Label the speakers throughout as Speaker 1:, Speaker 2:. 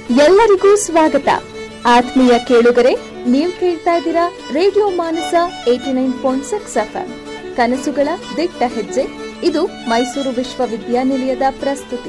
Speaker 1: ಎಲ್ಲರಿಗೂ ಸ್ವಾಗತ ಆತ್ಮೀಯ ಕೇಳುಗರೆ ನೀವು ಕೇಳ್ತಾ ಇದ್ದೀರಾ radio Manasa eighty nine point six FM ಕನಸುಗಳ ದಿಟ್ಟ ಹೆಜ್ಜೆ ಇದು ಮೈಸೂರು ವಿಶ್ವವಿದ್ಯಾನಿಲಯದ ಪ್ರಸ್ತುತಿ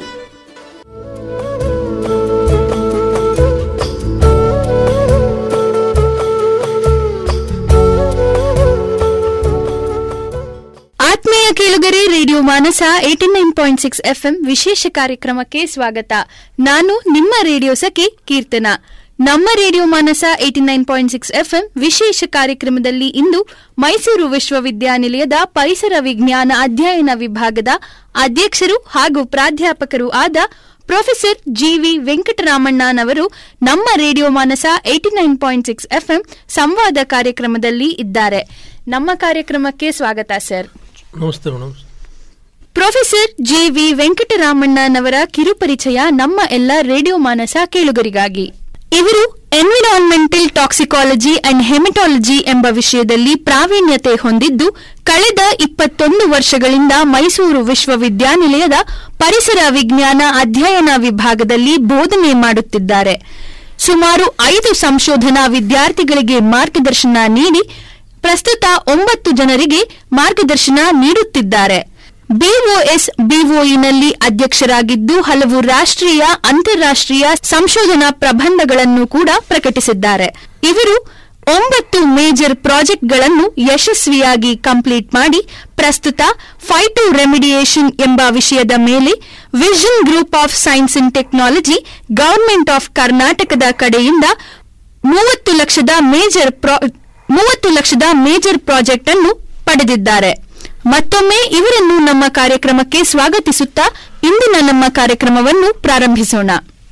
Speaker 2: ಆತ್ಮೀಯ ಕೇಳುಗರೆ radio Manasa eighty nine point six FM ವಿಶೇಷ ಕಾರ್ಯಕ್ರಮಕ್ಕೆ ಸ್ವಾಗತ ನಾನು ನಿಮ್ಮ ರೇಡಿಯೋ ಸಖಿ ಕೀರ್ತನ ನಮ್ಮ radio Manasa eighty nine point six FM ವಿಶೇಷ ಕಾರ್ಯಕ್ರಮದಲ್ಲಿ ಇಂದು ಮೈಸೂರು ವಿಶ್ವವಿದ್ಯಾನಿಲಯದ ಪರಿಸರ ವಿಜ್ಞಾನ ಅಧ್ಯಯನ ವಿಭಾಗದ ಅಧ್ಯಕ್ಷರು ಹಾಗೂ ಪ್ರಾಧ್ಯಾಪಕರು ಆದ ಪ್ರೊಫೆಸರ್ ಜಿವಿ ವೆಂಕಟರಾಮಣ್ಣನವರು ನಮ್ಮ radio Manasa eighty nine point six FM ಸಂವಾದ ಕಾರ್ಯಕ್ರಮದಲ್ಲಿ ಇದ್ದಾರೆ ನಮ್ಮ ಕಾರ್ಯಕ್ರಮಕ್ಕೆ ಸ್ವಾಗತ ಸರ್
Speaker 3: ನಮಸ್ತೆ ಮೇಡಮ್
Speaker 2: ಪ್ರೊಫೆಸರ್ ಜೆ ವಿ ವೆಂಕಟರಾಮಣ್ಣನವರ ಕಿರುಪರಿಚಯ ನಮ್ಮ ಎಲ್ಲ ರೇಡಿಯೋ ಮಾನಸ ಕೇಳುಗರಿಗಾಗಿ ಇವರು ಎನ್ವಿರಾನ್ಮೆಂಟಲ್ ಟಾಕ್ಸಿಕಾಲಜಿ ಅಂಡ್ ಹೆಮಟಾಲಜಿ ಎಂಬ ವಿಷಯದಲ್ಲಿ ಪ್ರಾವೀಣ್ಯತೆ ಹೊಂದಿದ್ದು ಕಳೆದ ಇಪ್ಪತ್ತೊಂದು ವರ್ಷಗಳಿಂದ ಮೈಸೂರು ವಿಶ್ವವಿದ್ಯಾನಿಲಯದ ಪರಿಸರ ವಿಜ್ಞಾನ ಅಧ್ಯಯನ ವಿಭಾಗದಲ್ಲಿ ಬೋಧನೆ ಮಾಡುತ್ತಿದ್ದಾರೆ ಸುಮಾರು ಐದು ಸಂಶೋಧನಾ ವಿದ್ಯಾರ್ಥಿಗಳಿಗೆ ಮಾರ್ಗದರ್ಶನ ನೀಡಿ ಪ್ರಸ್ತುತ ಒಂಬತ್ತು ಜನರಿಗೆ ಮಾರ್ಗದರ್ಶನ ನೀಡುತ್ತಿದ್ದಾರೆ ಬಿಒಎಸ್ ಬಿಒಇನಲ್ಲಿ ಅಧ್ಯಕ್ಷರಾಗಿದ್ದು ಹಲವು ರಾಷ್ಟ್ರೀಯ ಅಂತಾರಾಷ್ಟ್ರೀಯ ಸಂಶೋಧನಾ ಪ್ರಬಂಧಗಳನ್ನು ಕೂಡ ಪ್ರಕಟಿಸಿದ್ದಾರೆ ಇವರು ಒಂಬತ್ತು ಮೇಜರ್ ಪ್ರಾಜೆಕ್ಟ್ಗಳನ್ನು ಯಶಸ್ವಿಯಾಗಿ ಕಂಪ್ಲೀಟ್ ಮಾಡಿ ಪ್ರಸ್ತುತ ಫೈಟೋ ರೆಮಿಡಿಯೇಷನ್ ಎಂಬ ವಿಷಯದ ಮೇಲೆ vision group of science and technology government of ಕರ್ನಾಟಕದ ಕಡೆಯಿಂದ ಮೂವತ್ತು ಲಕ್ಷದ ಮೇಜರ್ ಮೂವತ್ತು ಲಕ್ಷದ ಮೇಜರ್ ಪ್ರಾಜೆಕ್ಟ್ ಅನ್ನು ಪಡೆದಿದ್ದಾರೆ ಮತ್ತೊಮ್ಮೆ ಇವರನ್ನು ನಮ್ಮ ಕಾರ್ಯಕ್ರಮಕ್ಕೆ ಸ್ವಾಗತಿಸುತ್ತಾ ಇಂದಿನ ನಮ್ಮ ಕಾರ್ಯಕ್ರಮವನ್ನು ಪ್ರಾರಂಭಿಸೋಣ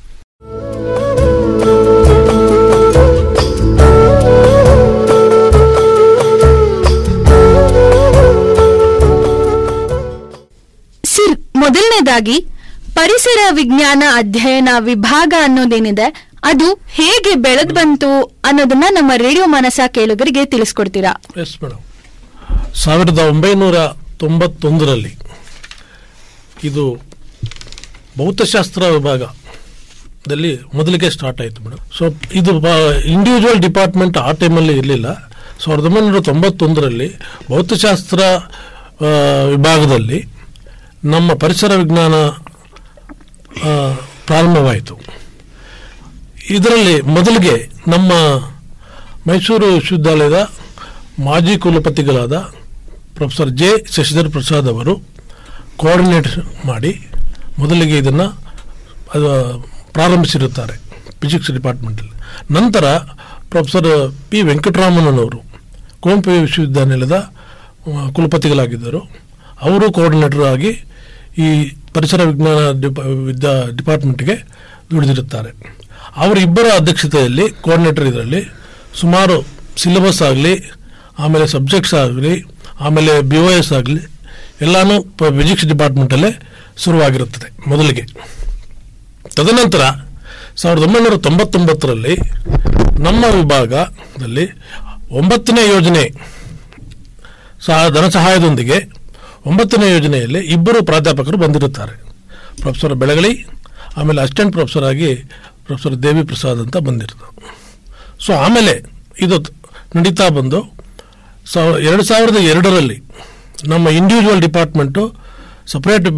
Speaker 2: ಸಿರ್ ಮೊದಲನೇದಾಗಿ ಪರಿಸರ ವಿಜ್ಞಾನ ಅಧ್ಯಯನ ವಿಭಾಗ ಅನ್ನೋದೇನಿದೆ ಅದು ಹೇಗೆ ಬೆಳೆದ್ ಬಂತು ಅನ್ನೋದನ್ನ ನಮ್ಮ ರೇಡಿಯೋ ಮನಸ ಕೇಳುಗರಿಗೆ ತಿಳಿಸ್ಕೊಡ್ತೀರಾ
Speaker 3: ಎಸ್ ಮೇಡಮ್ ಸಾವಿರದ ಒಂಬೈನೂರ ತೊಂಬತ್ತೊಂದರಲ್ಲಿ ಇದು ಭೌತಶಾಸ್ತ್ರ ವಿಭಾಗದಲ್ಲಿ ಮೊದಲಿಗೆ ಸ್ಟಾರ್ಟ್ ಆಯಿತು ಮೇಡಮ್ ಸೊ ಇದು ಇಂಡಿವಿಜುವಲ್ ಡಿಪಾರ್ಟ್ಮೆಂಟ್ ಆ ಟೈಮಲ್ಲಿ ಇರಲಿಲ್ಲ ಸಾವಿರದ ಒಂಬೈನೂರ ತೊಂಬತ್ತೊಂದರಲ್ಲಿ ಭೌತಶಾಸ್ತ್ರ ಆ, ವಿಭಾಗದಲ್ಲಿ ನಮ್ಮ ಪರಿಸರ ವಿಜ್ಞಾನ ಆ, ಪ್ರಾರಂಭವಾಯಿತು ಇದರಲ್ಲಿ ಮೊದಲಿಗೆ ನಮ್ಮ ಮೈಸೂರು ವಿಶ್ವವಿದ್ಯಾಲಯದ ಮಾಜಿ ಕುಲಪತಿಗಳಾದ ಪ್ರೊಫೆಸರ್ ಜೆ ಶಶಿಧರ್ ಪ್ರಸಾದ್ ಅವರು ಕೋಆರ್ಡಿನೇಟ್ ಮಾಡಿ ಮೊದಲಿಗೆ ಇದನ್ನು ಅದು ಪ್ರಾರಂಭಿಸಿರುತ್ತಾರೆ ಫಿಸಿಕ್ಸ್ ಡಿಪಾರ್ಟ್ಮೆಂಟಲ್ಲಿ ನಂತರ ಪ್ರೊಫೆಸರ್ ಪಿ ವೆಂಕಟರಾಮಣ್ಣನವರು ಕುವೆಂಪು ವಿಶ್ವವಿದ್ಯಾನಿಲಯದ ಆ, ಕುಲಪತಿಗಳಾಗಿದ್ದರು ಅವರು ಕೋಆರ್ಡಿನೇಟರ್ ಆಗಿ ಈ ಪರಿಸರ ವಿಜ್ಞಾನ ಡಿಪ ವಿದ್ಯಾ ಡಿಪಾರ್ಟ್ಮೆಂಟ್ಗೆ ದುಡಿದಿರುತ್ತಾರೆ ಅವರಿಬ್ಬರ ಅಧ್ಯಕ್ಷತೆಯಲ್ಲಿ ಕೋಆರ್ಡಿನೇಟರ್ ಇದರಲ್ಲಿ ಸುಮಾರು ಸಿಲೆಬಸ್ ಆಗಲಿ ಆಮೇಲೆ ಸಬ್ಜೆಕ್ಟ್ಸ್ ಆಗಲಿ ಆಮೇಲೆ ಬಿ ಒ ಎಸ್ ಆಗಲಿ ಎಲ್ಲಾನು ಫಿಸಿಕ್ಸ್ ಡಿಪಾರ್ಟ್ಮೆಂಟಲ್ಲೇ ಶುರುವಾಗಿರುತ್ತದೆ ಮೊದಲಿಗೆ ತದನಂತರ ಸಾವಿರದ ಒಂಬೈನೂರ ತೊಂಬತ್ತೊಂಬತ್ತರಲ್ಲಿ ನಮ್ಮ ವಿಭಾಗದಲ್ಲಿ ಒಂಬತ್ತನೇ ಯೋಜನೆ ಸಹ ಧನ ಸಹಾಯದೊಂದಿಗೆ ಒಂಬತ್ತನೇ ಯೋಜನೆಯಲ್ಲಿ ಇಬ್ಬರು ಪ್ರಾಧ್ಯಾಪಕರು ಬಂದಿರುತ್ತಾರೆ ಪ್ರೊಫೆಸರ್ ಬೆಳಗಲಿ ಆಮೇಲೆ ಅಸಿಸ್ಟೆಂಟ್ ಪ್ರೊಫೆಸರ್ ಆಗಿ ಪ್ರೊಫೆಸರ್ ದೇವಿ ಪ್ರಸಾದ್ ಅಂತ ಬಂದಿರ್ತಾರೆ ಸೊ ಆಮೇಲೆ ಇದು ನಡೀತಾ ಬಂದು ಸಾವ ಎರಡು ಸಾವಿರದ ಎರಡರಲ್ಲಿ ನಮ್ಮ ಇಂಡಿವಿಜುವಲ್ ಡಿಪಾರ್ಟ್ಮೆಂಟು ಸಪ್ರೇಟ್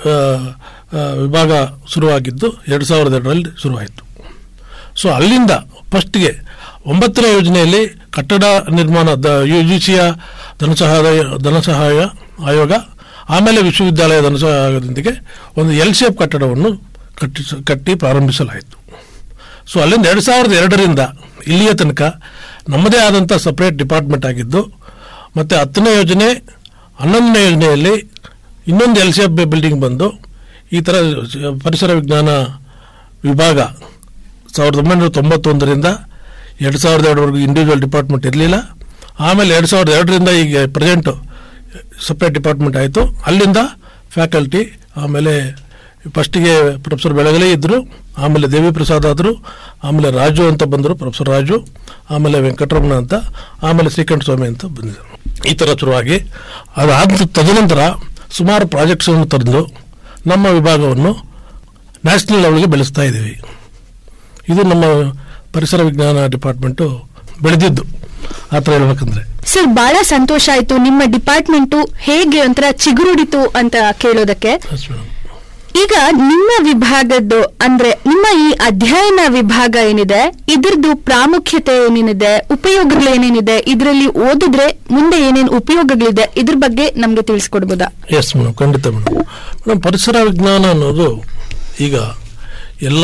Speaker 3: ವಿಭಾಗ ಶುರುವಾಗಿದ್ದು ಎರಡು ಸಾವಿರದ ಎರಡರಲ್ಲಿ ಶುರುವಾಯಿತು ಸೊ ಅಲ್ಲಿಂದ ಫಸ್ಟ್ಗೆ ಒಂಬತ್ತನೇ ಯೋಜನೆಯಲ್ಲಿ ಕಟ್ಟಡ ನಿರ್ಮಾಣ ದ ಯು ಜಿ ಸಿಯ ಧನ ಸಹಾಯ ಧನ ಸಹಾಯ ಆಯೋಗ ಆಮೇಲೆ ವಿಶ್ವವಿದ್ಯಾಲಯ ಧನ ಸಹಾಯದೊಂದಿಗೆ ಒಂದು ಎಲ್ ಶೇಪ್ ಕಟ್ಟಡವನ್ನು ಕಟ್ಟಿಸ ಕಟ್ಟಿ ಪ್ರಾರಂಭಿಸಲಾಯಿತು ಸೊ ಅಲ್ಲಿಂದ ಎರಡು ಸಾವಿರದ ಎರಡರಿಂದ ಇಲ್ಲಿಯ ತನಕ ನಮ್ಮದೇ ಆದಂಥ ಸಪ್ರೇಟ್ ಡಿಪಾರ್ಟ್ಮೆಂಟ್ ಆಗಿದ್ದು ಮತ್ತು ಹತ್ತನೇ ಯೋಜನೆ ಹನ್ನೊಂದನೇ ಯೋಜನೆಯಲ್ಲಿ ಇನ್ನೊಂದು ಎಲ್ ಶೇಪ್ ಬಿಲ್ಡಿಂಗ್ ಬಂದು ಈ ಥರ ಪರಿಸರ ವಿಜ್ಞಾನ ವಿಭಾಗ ಸಾವಿರದ ಒಂಬೈನೂರ ತೊಂಬತ್ತೊಂದರಿಂದ ಎರಡು ಸಾವಿರದ ಎರಡವರೆಗೂ ಇಂಡಿವಿಜುವಲ್ ಡಿಪಾರ್ಟ್ಮೆಂಟ್ ಇರಲಿಲ್ಲ ಆಮೇಲೆ ಎರಡು ಸಾವಿರದ ಎರಡರಿಂದ ಈಗ ಪ್ರೆಸೆಂಟು ಸಪ್ರೇಟ್ ಡಿಪಾರ್ಟ್ಮೆಂಟ್ ಆಯಿತು ಅಲ್ಲಿಂದ ಫ್ಯಾಕಲ್ಟಿ ಆಮೇಲೆ ಫಸ್ಟಿಗೆ ಪ್ರೊಫೆಸರ್ ಬೆಳಗಲಿ ಇದ್ದರು ಆಮೇಲೆ ದೇವಿ ಪ್ರಸಾದ್ ಆದರು ಆಮೇಲೆ ರಾಜು ಅಂತ ಬಂದರು ಪ್ರೊಫೆಸರ್ ರಾಜು ಆಮೇಲೆ ವೆಂಕಟರಮಣ ಅಂತ ಆಮೇಲೆ ಶ್ರೀಕಂಠ ಸ್ವಾಮಿ ಅಂತ ಬಂದಿದ್ದರು ಈ ಥರ ಶುರುವಾಗಿ ಅದಾದ ತದನಂತರ ಸುಮಾರು ಪ್ರಾಜೆಕ್ಟ್ಸನ್ನು ತಂದು ನಮ್ಮ ವಿಭಾಗವನ್ನು ನ್ಯಾಷನಲ್ ಲೆವೆಲ್ಗೆ ಬೆಳೆಸ್ತಾ ಇದ್ದೀವಿ ಇದು ನಮ್ಮ ಪರಿಸರ ವಿಜ್ಞಾನ ಡಿಪಾರ್ಟ್ಮೆಂಟು ಬೆಳೆದಿದ್ದು ಆ ಥರ ಹೇಳ್ಬೇಕಂದ್ರೆ
Speaker 2: ಸರ್ ಬಹಳ ಸಂತೋಷ ಆಯ್ತು ನಿಮ್ಮ ಡಿಪಾರ್ಟ್ಮೆಂಟು ಹೇಗೆ ಒಂಥರ ಚಿಗುರುಡಿತು ಅಂತ ಕೇಳೋದಕ್ಕೆ
Speaker 3: Yes, madam.
Speaker 2: ಈಗ ನಿಮ್ಮ ವಿಭಾಗದ್ದು ಅಂದ್ರೆ ನಿಮ್ಮ ಈ ಅಧ್ಯಯನ ವಿಭಾಗ ಏನಿದೆ ಇದ್ರದ್ದು ಪ್ರಾಮುಖ್ಯತೆ ಏನೇನಿದೆ ಉಪಯೋಗಗಳು ಏನೇನಿದೆ ಇದರಲ್ಲಿ ಓದಿದ್ರೆ ಮುಂದೆ ಏನೇನು ಉಪಯೋಗಗಳಿದೆ ಇದ್ರ ಬಗ್ಗೆ ನಮ್ಗೆ ತಿಳಿಸ್ಕೊಡ್ಬೋದಾ
Speaker 3: ಎಸ್ ಮೇಡಮ್ ಖಂಡಿತ ಮೇಡಮ್ ಮೇಡಮ್ ಪರಿಸರ ವಿಜ್ಞಾನ ಅನ್ನೋದು ಈಗ ಎಲ್ಲ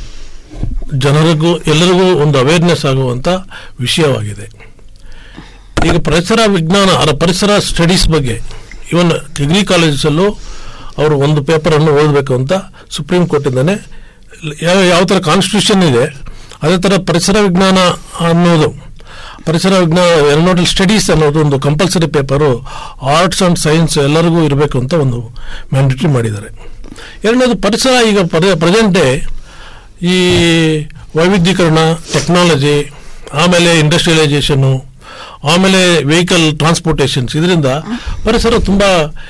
Speaker 3: ಜನರಿಗೂ ಎಲ್ಲರಿಗೂ ಒಂದು ಅವೇರ್ನೆಸ್ ಆಗುವಂಥ ವಿಷಯವಾಗಿದೆ ಈಗ ಪರಿಸರ ವಿಜ್ಞಾನ ಅದರ ಪರಿಸರ ಸ್ಟಡೀಸ್ ಬಗ್ಗೆ ಇವನ್ ಡಿಗ್ರಿ ಕಾಲೇಜಸಲ್ಲೂ ಅವರು ಒಂದು ಪೇಪರನ್ನು ಓದಬೇಕು ಅಂತ ಸುಪ್ರೀಂ ಕೋರ್ಟಿಂದಾನೆ ಯಾವ ಯಾವ ಥರ ಕಾನ್ಸ್ಟಿಟ್ಯೂಷನ್ ಇದೆ ಅದೇ ಥರ ಪರಿಸರ ವಿಜ್ಞಾನ ಅನ್ನೋದು ಪರಿಸರ ವಿಜ್ಞಾನ ಎರೋನಾಟಿಕಲ್ ಸ್ಟಡೀಸ್ ಅನ್ನೋದು ಒಂದು compulsory paper arts and science ಎಲ್ಲರಿಗೂ ಇರಬೇಕು ಅಂತ ಒಂದು ಮ್ಯಾಂಡೇಟರಿ ಮಾಡಿದ್ದಾರೆ ಎರಡನೇದು ಪರಿಸರ ಈಗ ಪ್ರೆಸೆಂಟ್ ಡೇ ಈ ವೈವಿಧ್ಯೀಕರಣ ಟೆಕ್ನಾಲಜಿ ಆಮೇಲೆ ಇಂಡಸ್ಟ್ರಿಯಲೈಸೇಷನ್ನು ಆಮೇಲೆ ವೆಹಿಕಲ್ ಟ್ರಾನ್ಸ್ಪೋರ್ಟೇಷನ್ಸ್ ಇದರಿಂದ ಪರಿಸರ ತುಂಬ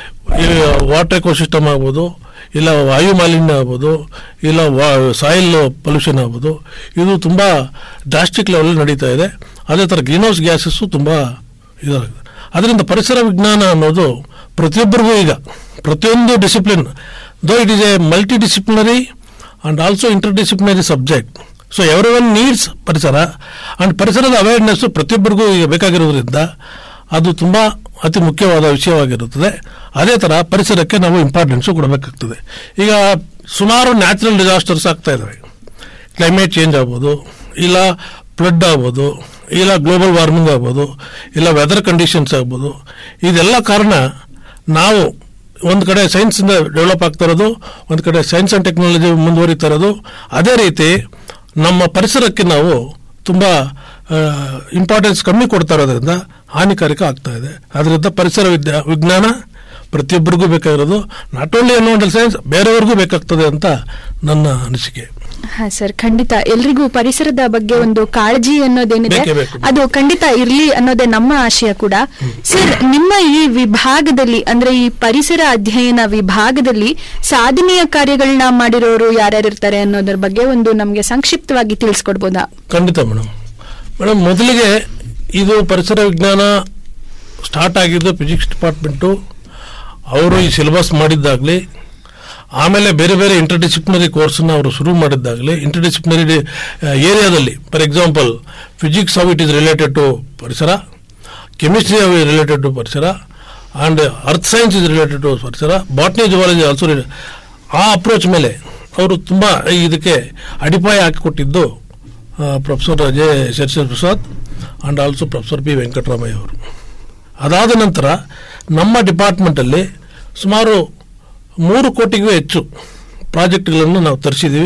Speaker 3: ವಾಟರ್ ಎಕೋಸಿಸ್ಟಮ್ ಆಗ್ಬೋದು ಇಲ್ಲ ವಾಯು ಮಾಲಿನ್ಯ ಆಗ್ಬೋದು ಇಲ್ಲ ಸಾಯಿಲ್ ಪೊಲ್ಯೂಷನ್ ಆಗ್ಬೋದು ಇದು ತುಂಬ ಡ್ರಾಸ್ಟಿಕ್ ಲೆವೆಲ್ ನಡೀತಾ ಇದೆ ಅದೇ ಥರ ಗ್ರೀನ್ ಹೌಸ್ ಗ್ಯಾಸಸ್ಸು ತುಂಬ ಇದಾಗಿದೆ ಅದರಿಂದ ಪರಿಸರ ವಿಜ್ಞಾನ ಅನ್ನೋದು ಪ್ರತಿಯೊಬ್ಬರಿಗೂ ಈಗ ಪ್ರತಿಯೊಂದು discipline though it is a multidisciplinary and also interdisciplinary subject so everyone needs ಪರಿಸರ ಆ್ಯಂಡ್ ಪರಿಸರದ ಅವೇರ್ನೆಸ್ ಪ್ರತಿಯೊಬ್ಬರಿಗೂ ಈಗ ಬೇಕಾಗಿರೋದ್ರಿಂದ ಅದು ತುಂಬ ಅತಿ ಮುಖ್ಯವಾದ ವಿಷಯವಾಗಿರುತ್ತದೆ ಅದೇ ಥರ ಪರಿಸರಕ್ಕೆ ನಾವು ಇಂಪಾರ್ಟೆನ್ಸು ಕೊಡಬೇಕಾಗ್ತದೆ ಈಗ ಸುಮಾರು ನ್ಯಾಚುರಲ್ ಡಿಸಾಸ್ಟರ್ಸ್ ಆಗ್ತಾ ಇದ್ದಾವೆ ಕ್ಲೈಮೇಟ್ ಚೇಂಜ್ ಆಗ್ಬೋದು ಇಲ್ಲ ಫ್ಲಡ್ ಆಗ್ಬೋದು ಇಲ್ಲ ಗ್ಲೋಬಲ್ ವಾರ್ಮಿಂಗ್ ಆಗ್ಬೋದು ಇಲ್ಲ ವೆದರ್ ಕಂಡೀಷನ್ಸ್ ಆಗ್ಬೋದು ಇದೆಲ್ಲ ಕಾರಣ ನಾವು ಒಂದು ಕಡೆ ಸೈನ್ಸಿಂದ ಡೆವಲಪ್ ಆಗ್ತಾ ಇರೋದು ಒಂದು ಕಡೆ ಸೈನ್ಸ್ ಆ್ಯಂಡ್ ಟೆಕ್ನಾಲಜಿ ಮುಂದುವರಿತಾ ಇರೋದು ಅದೇ ರೀತಿ ನಮ್ಮ ಪರಿಸರಕ್ಕೆ ನಾವು ತುಂಬ ಇಂಪಾರ್ಟೆನ್ಸ್ ಕಮ್ಮಿ ಕೊಡ್ತಾ ಇರೋದ್ರಿಂದ ಹಾನಿಕಾರಕ ಆಗ್ತಾ ಇದೆ ಅದರಿಂದ ಪರಿಸರ ವಿದ್ಯಾ ವಿಜ್ಞಾನ ಪ್ರತಿಯೊಬ್ಬರಿಗೂ ಬೇಕಾಗಿರೋದು ನಾಟ್ ಓನ್ಲಿ ಎನ್ವೈರನ್ಮೆಂಟಲ್ ಸೈನ್ಸ್ ಬೇರೆಯವ್ರಿಗೂ ಬೇಕಾಗ್ತದೆ ಅಂತ ನನ್ನ ಅನಿಸಿಕೆ
Speaker 2: ಹಾ ಸರ್ ಖಂಡಿತ ಎಲ್ರಿಗೂ ಪರಿಸರದ ಬಗ್ಗೆ ಒಂದು ಕಾಳಜಿ ಅನ್ನೋದೇನಿದೆ
Speaker 3: ಬೇಕೇ ಬೇಕು.
Speaker 2: ಅದು ಖಂಡಿತ ಇರ್ಲಿ ಅನ್ನೋದೇ ನಮ್ಮ ಆಶಯ ಕೂಡ ಸರ್ ನಿಮ್ಮ ಈ ವಿಭಾಗದಲ್ಲಿ ಅಂದ್ರೆ ಈ ಪರಿಸರ ಅಧ್ಯಯನ ವಿಭಾಗದಲ್ಲಿ ಸಾಧನೆಯ ಕಾರ್ಯಗಳನ್ನ ಮಾಡಿರೋರು ಯಾರ್ಯಾರು ಇರ್ತಾರೆ ಅನ್ನೋದ್ರ ಬಗ್ಗೆ ಒಂದು ನಮ್ಗೆ ಸಂಕ್ಷಿಪ್ತವಾಗಿ ತಿಳಿಸ್ಕೊಡ್ಬೋದಾ
Speaker 3: ಖಂಡಿತ ಮೇಡಮ್ ಮೇಡಮ್ ಮೊದಲಿಗೆ ಇದು ಪರಿಸರ ವಿಜ್ಞಾನ ಸ್ಟಾರ್ಟ್ ಆಗಿದ್ದು ಫಿಸಿಕ್ಸ್ ಡಿಪಾರ್ಟ್ಮೆಂಟು ಅವರು ಈ ಸಿಲೆಬಸ್ ಮಾಡಿದ್ದಾಗಲಿ ಆಮೇಲೆ ಬೇರೆ ಬೇರೆ ಇಂಟರ್ ಡಿಸಿಪ್ಲಿನರಿ ಕೋರ್ಸನ್ನ ಅವರು ಶುರು ಮಾಡಿದ್ದಾಗಲಿ ಇಂಟರ್ ಡಿಸಿಪ್ಲಿನರಿ ಏರಿಯಾದಲ್ಲಿ for example physics how it is related to ಪರಿಸರ chemistry how is related to ಪರಿಸರ and earth science is related to ಪರಿಸರ ಬಾಟ್ನಿ ಜುವಾಲಜಿ ಆಲ್ಸೋ ಆ ಅಪ್ರೋಚ್ ಮೇಲೆ ಅವರು ತುಂಬ ಇದಕ್ಕೆ ಅಡಿಪಾಯ ಹಾಕಿಕೊಟ್ಟಿದ್ದು ಪ್ರೊಫೆಸರ್ ಅಜಯ್ ಶರ್ಷರ್ Prasad and also professor P Venkataramaiah ಅವರು ಅದಾದ ನಂತರ ನಮ್ಮ ಡಿಪಾರ್ಟ್ಮೆಂಟಲ್ಲಿ ಸುಮಾರು ಮೂರು ಕೋಟಿಗೂ ಹೆಚ್ಚು ಪ್ರಾಜೆಕ್ಟ್ಗಳನ್ನು ನಾವು ತರಿಸಿದ್ದೀವಿ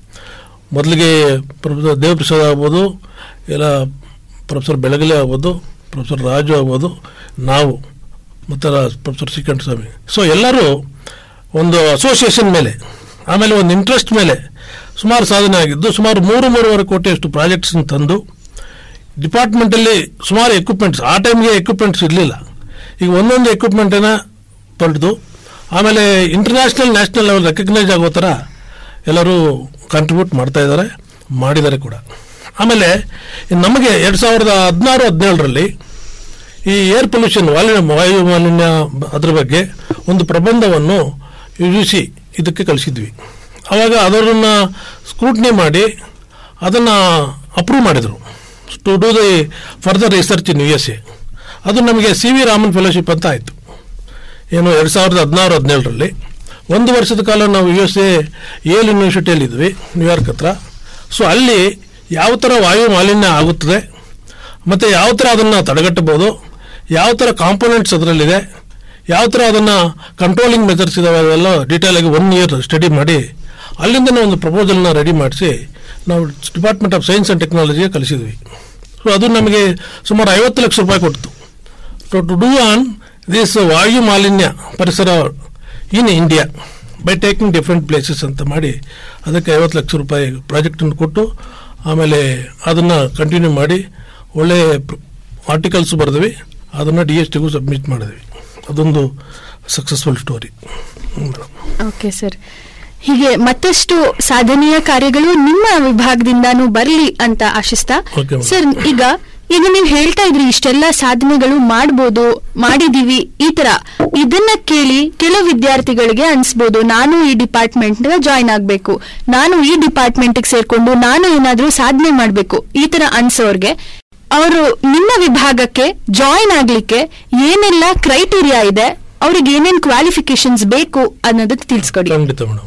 Speaker 3: ಮೊದಲಿಗೆ ಪ್ರೊಫೆಸರ್ ದೇವಪ್ರಸಾದ್ ಆಗ್ಬೋದು ಇಲ್ಲ ಪ್ರೊಫೆಸರ್ ಬೆಳಗಲೆ ಆಗ್ಬೋದು ಪ್ರೊಫೆಸರ್ ರಾಜು ಆಗ್ಬೋದು ನಾವು ಮತ್ತು ಪ್ರೊಫೆಸರ್ ಶ್ರೀಕಂಠ ಸ್ವಾಮಿ ಸೊ ಎಲ್ಲರೂ ಒಂದು ಅಸೋಸಿಯೇಷನ್ ಮೇಲೆ ಆಮೇಲೆ ಒಂದು ಇಂಟ್ರೆಸ್ಟ್ ಮೇಲೆ ಸುಮಾರು ಸಾಧನೆ ಆಗಿದ್ದು ಸುಮಾರು ಮೂರು ಮೂರುವರೆ ಕೋಟಿಯಷ್ಟು ಪ್ರಾಜೆಕ್ಟ್ಸ್ ತಂದು ಡಿಪಾರ್ಟ್ಮೆಂಟಲ್ಲಿ ಸುಮಾರು ಎಕ್ವಿಪ್ಮೆಂಟ್ಸ್ ಆ ಟೈಮ್ಗೆ ಎಕ್ವಿಪ್ಮೆಂಟ್ಸ್ ಇರಲಿಲ್ಲ ಈಗ ಒಂದೊಂದು ಎಕ್ವಿಪ್ಮೆಂಟನ್ನು ಪಡೆದು ಆಮೇಲೆ ಇಂಟರ್ನ್ಯಾಷನಲ್ ನ್ಯಾಷನಲ್ ಲೆವೆಲ್ ರೆಕಗ್ನೈಸ್ ಆಗೋ ಥರ ಎಲ್ಲರೂ ಕಾಂಟ್ರಿಬ್ಯೂಟ್ ಮಾಡ್ತಾ ಇದ್ದಾರೆ ಮಾಡಿದ್ದಾರೆ ಕೂಡ ಆಮೇಲೆ ನಮಗೆ ಎರಡು ಸಾವಿರದ ಹದಿನಾರು ಹದಿನೇಳರಲ್ಲಿ ಈ ಏರ್ ಪೊಲ್ಯೂಷನ್ ವಾಯು ವಾಯು ಮಾಲಿನ್ಯ ಅದ್ರ ಬಗ್ಗೆ ಒಂದು ಪ್ರಬಂಧವನ್ನು ಯು ಸಿ ಇದಕ್ಕೆ ಕಳಿಸಿದ್ವಿ ಆವಾಗ ಅದರನ್ನು ಸ್ಕ್ರೂಟ್ನಿ ಮಾಡಿ ಅದನ್ನು ಅಪ್ರೂವ್ ಮಾಡಿದರು to do the further research in U S A ಅದು ನಮಗೆ ಸಿ ವಿ ರಾಮನ್ ಫೆಲೋಶಿಪ್ ಅಂತ ಆಯಿತು ಏನು ಎರಡು ಸಾವಿರದ ಹದಿನಾರು ಹದಿನೇಳರಲ್ಲಿ ಒಂದು ವರ್ಷದ ಕಾಲ ನಾವು ಯು ಎಸ್ ಎ ಏಲ್ ಯೂನಿವರ್ಸಿಟಿಯಲ್ಲಿ ಇದ್ವಿ ನ್ಯೂಯಾರ್ಕ್ ಹತ್ರ ಸೊ ಅಲ್ಲಿ ಯಾವ ಥರ ವಾಯು ಮಾಲಿನ್ಯ ಆಗುತ್ತದೆ ಮತ್ತು ಯಾವ ಥರ ಅದನ್ನು ತಡೆಗಟ್ಟಬಹುದು ಯಾವ ಥರ ಕಾಂಪೋನೆಂಟ್ಸ್ ಅದರಲ್ಲಿದೆ ಯಾವ ಥರ ಅದನ್ನು ಕಂಟ್ರೋಲಿಂಗ್ ಮೆಥಡ್ಸ್ ಇದಾವೆ ಅವೆಲ್ಲ ಡೀಟೇಲ್ ಆಗಿ ಒನ್ ಇಯರ್ ಸ್ಟಡಿ ಮಾಡಿ ಅಲ್ಲಿಂದನೇ ಒಂದು ಪ್ರಪೋಸಲ್ನ ರೆಡಿ ಮಾಡಿಸಿ ನಾವು ಡಿಪಾರ್ಟ್ಮೆಂಟ್ ಆಫ್ ಸೈನ್ಸ್ ಆ್ಯಂಡ್ ಟೆಕ್ನಾಲಜಿಗೆ ಕಳಿಸಿದ್ವಿ ಸೊ ಅದು ನಮಗೆ ಸುಮಾರು ಐವತ್ತು ಲಕ್ಷ ರೂಪಾಯಿ ಕೊಡ್ತು to to do on this ವಾಯು ಮಾಲಿನ್ಯ ಪರಿಸರ in India by taking different places ಅಂತ ಮಾಡಿ ಅದಕ್ಕೆ ಐವತ್ತು ಲಕ್ಷ ರೂಪಾಯಿ ಪ್ರಾಜೆಕ್ಟನ್ನು ಕೊಟ್ಟು ಆಮೇಲೆ ಅದನ್ನು ಕಂಟಿನ್ಯೂ ಮಾಡಿ ಒಳ್ಳೆ ಆರ್ಟಿಕಲ್ಸ್ ಬರೆದ್ವಿ ಅದನ್ನು ಡಿ ಎಸ್ ಟಿಗೂ ಸಬ್ಮಿಟ್ ಮಾಡಿದ್ವಿ ಅದೊಂದು ಸಕ್ಸಸ್ಫುಲ್ ಸ್ಟೋರಿ
Speaker 2: ಓಕೆ ಸರ್ ಹೀಗೆ ಮತ್ತಷ್ಟು ಸಾಧನೆಯ ಕಾರ್ಯಗಳು ನಿಮ್ಮ ವಿಭಾಗದಿಂದಾನು ಬರಲಿ ಅಂತ ಆಶಿಸ್ತಾ
Speaker 3: Okay, madam.
Speaker 2: ಸರ್ ಈಗ ಈಗ ನೀವು ಹೇಳ್ತಾ ಇದ್ರಿ ಇಷ್ಟೆಲ್ಲ ಸಾಧನೆಗಳು ಮಾಡ್ಬೋದು ಮಾಡಿದೀವಿ ಈ ತರ ಇದನ್ನ ಕೇಳಿ ಕೆಲವು ವಿದ್ಯಾರ್ಥಿಗಳಿಗೆ ಅನ್ಸ್ಬೋದು ನಾನು ಈ ಡಿಪಾರ್ಟ್ಮೆಂಟ್ ಜಾಯ್ನ್ ಆಗ್ಬೇಕು ನಾನು ಈ ಡಿಪಾರ್ಟ್ಮೆಂಟ್ ಸೇರ್ಕೊಂಡು ನಾನು ಏನಾದ್ರೂ ಸಾಧನೆ ಮಾಡ್ಬೇಕು ಈ ತರ ಅನ್ಸೋರ್ಗೆ ಅವರು ನಿಮ್ಮ ವಿಭಾಗಕ್ಕೆ ಜಾಯಿನ್ ಆಗ್ಲಿಕ್ಕೆ ಏನೆಲ್ಲ ಕ್ರೈಟೀರಿಯಾ ಇದೆ ಅವ್ರಿಗೆ ಏನೇನ್ ಕ್ವಾಲಿಫಿಕೇಶನ್ಸ್ ಬೇಕು ಅನ್ನೋದಕ್ಕೆ ತಿಳಿಸ್ಕೊಡಿ
Speaker 3: ಖಂಡಿತ ಮೇಡಮ್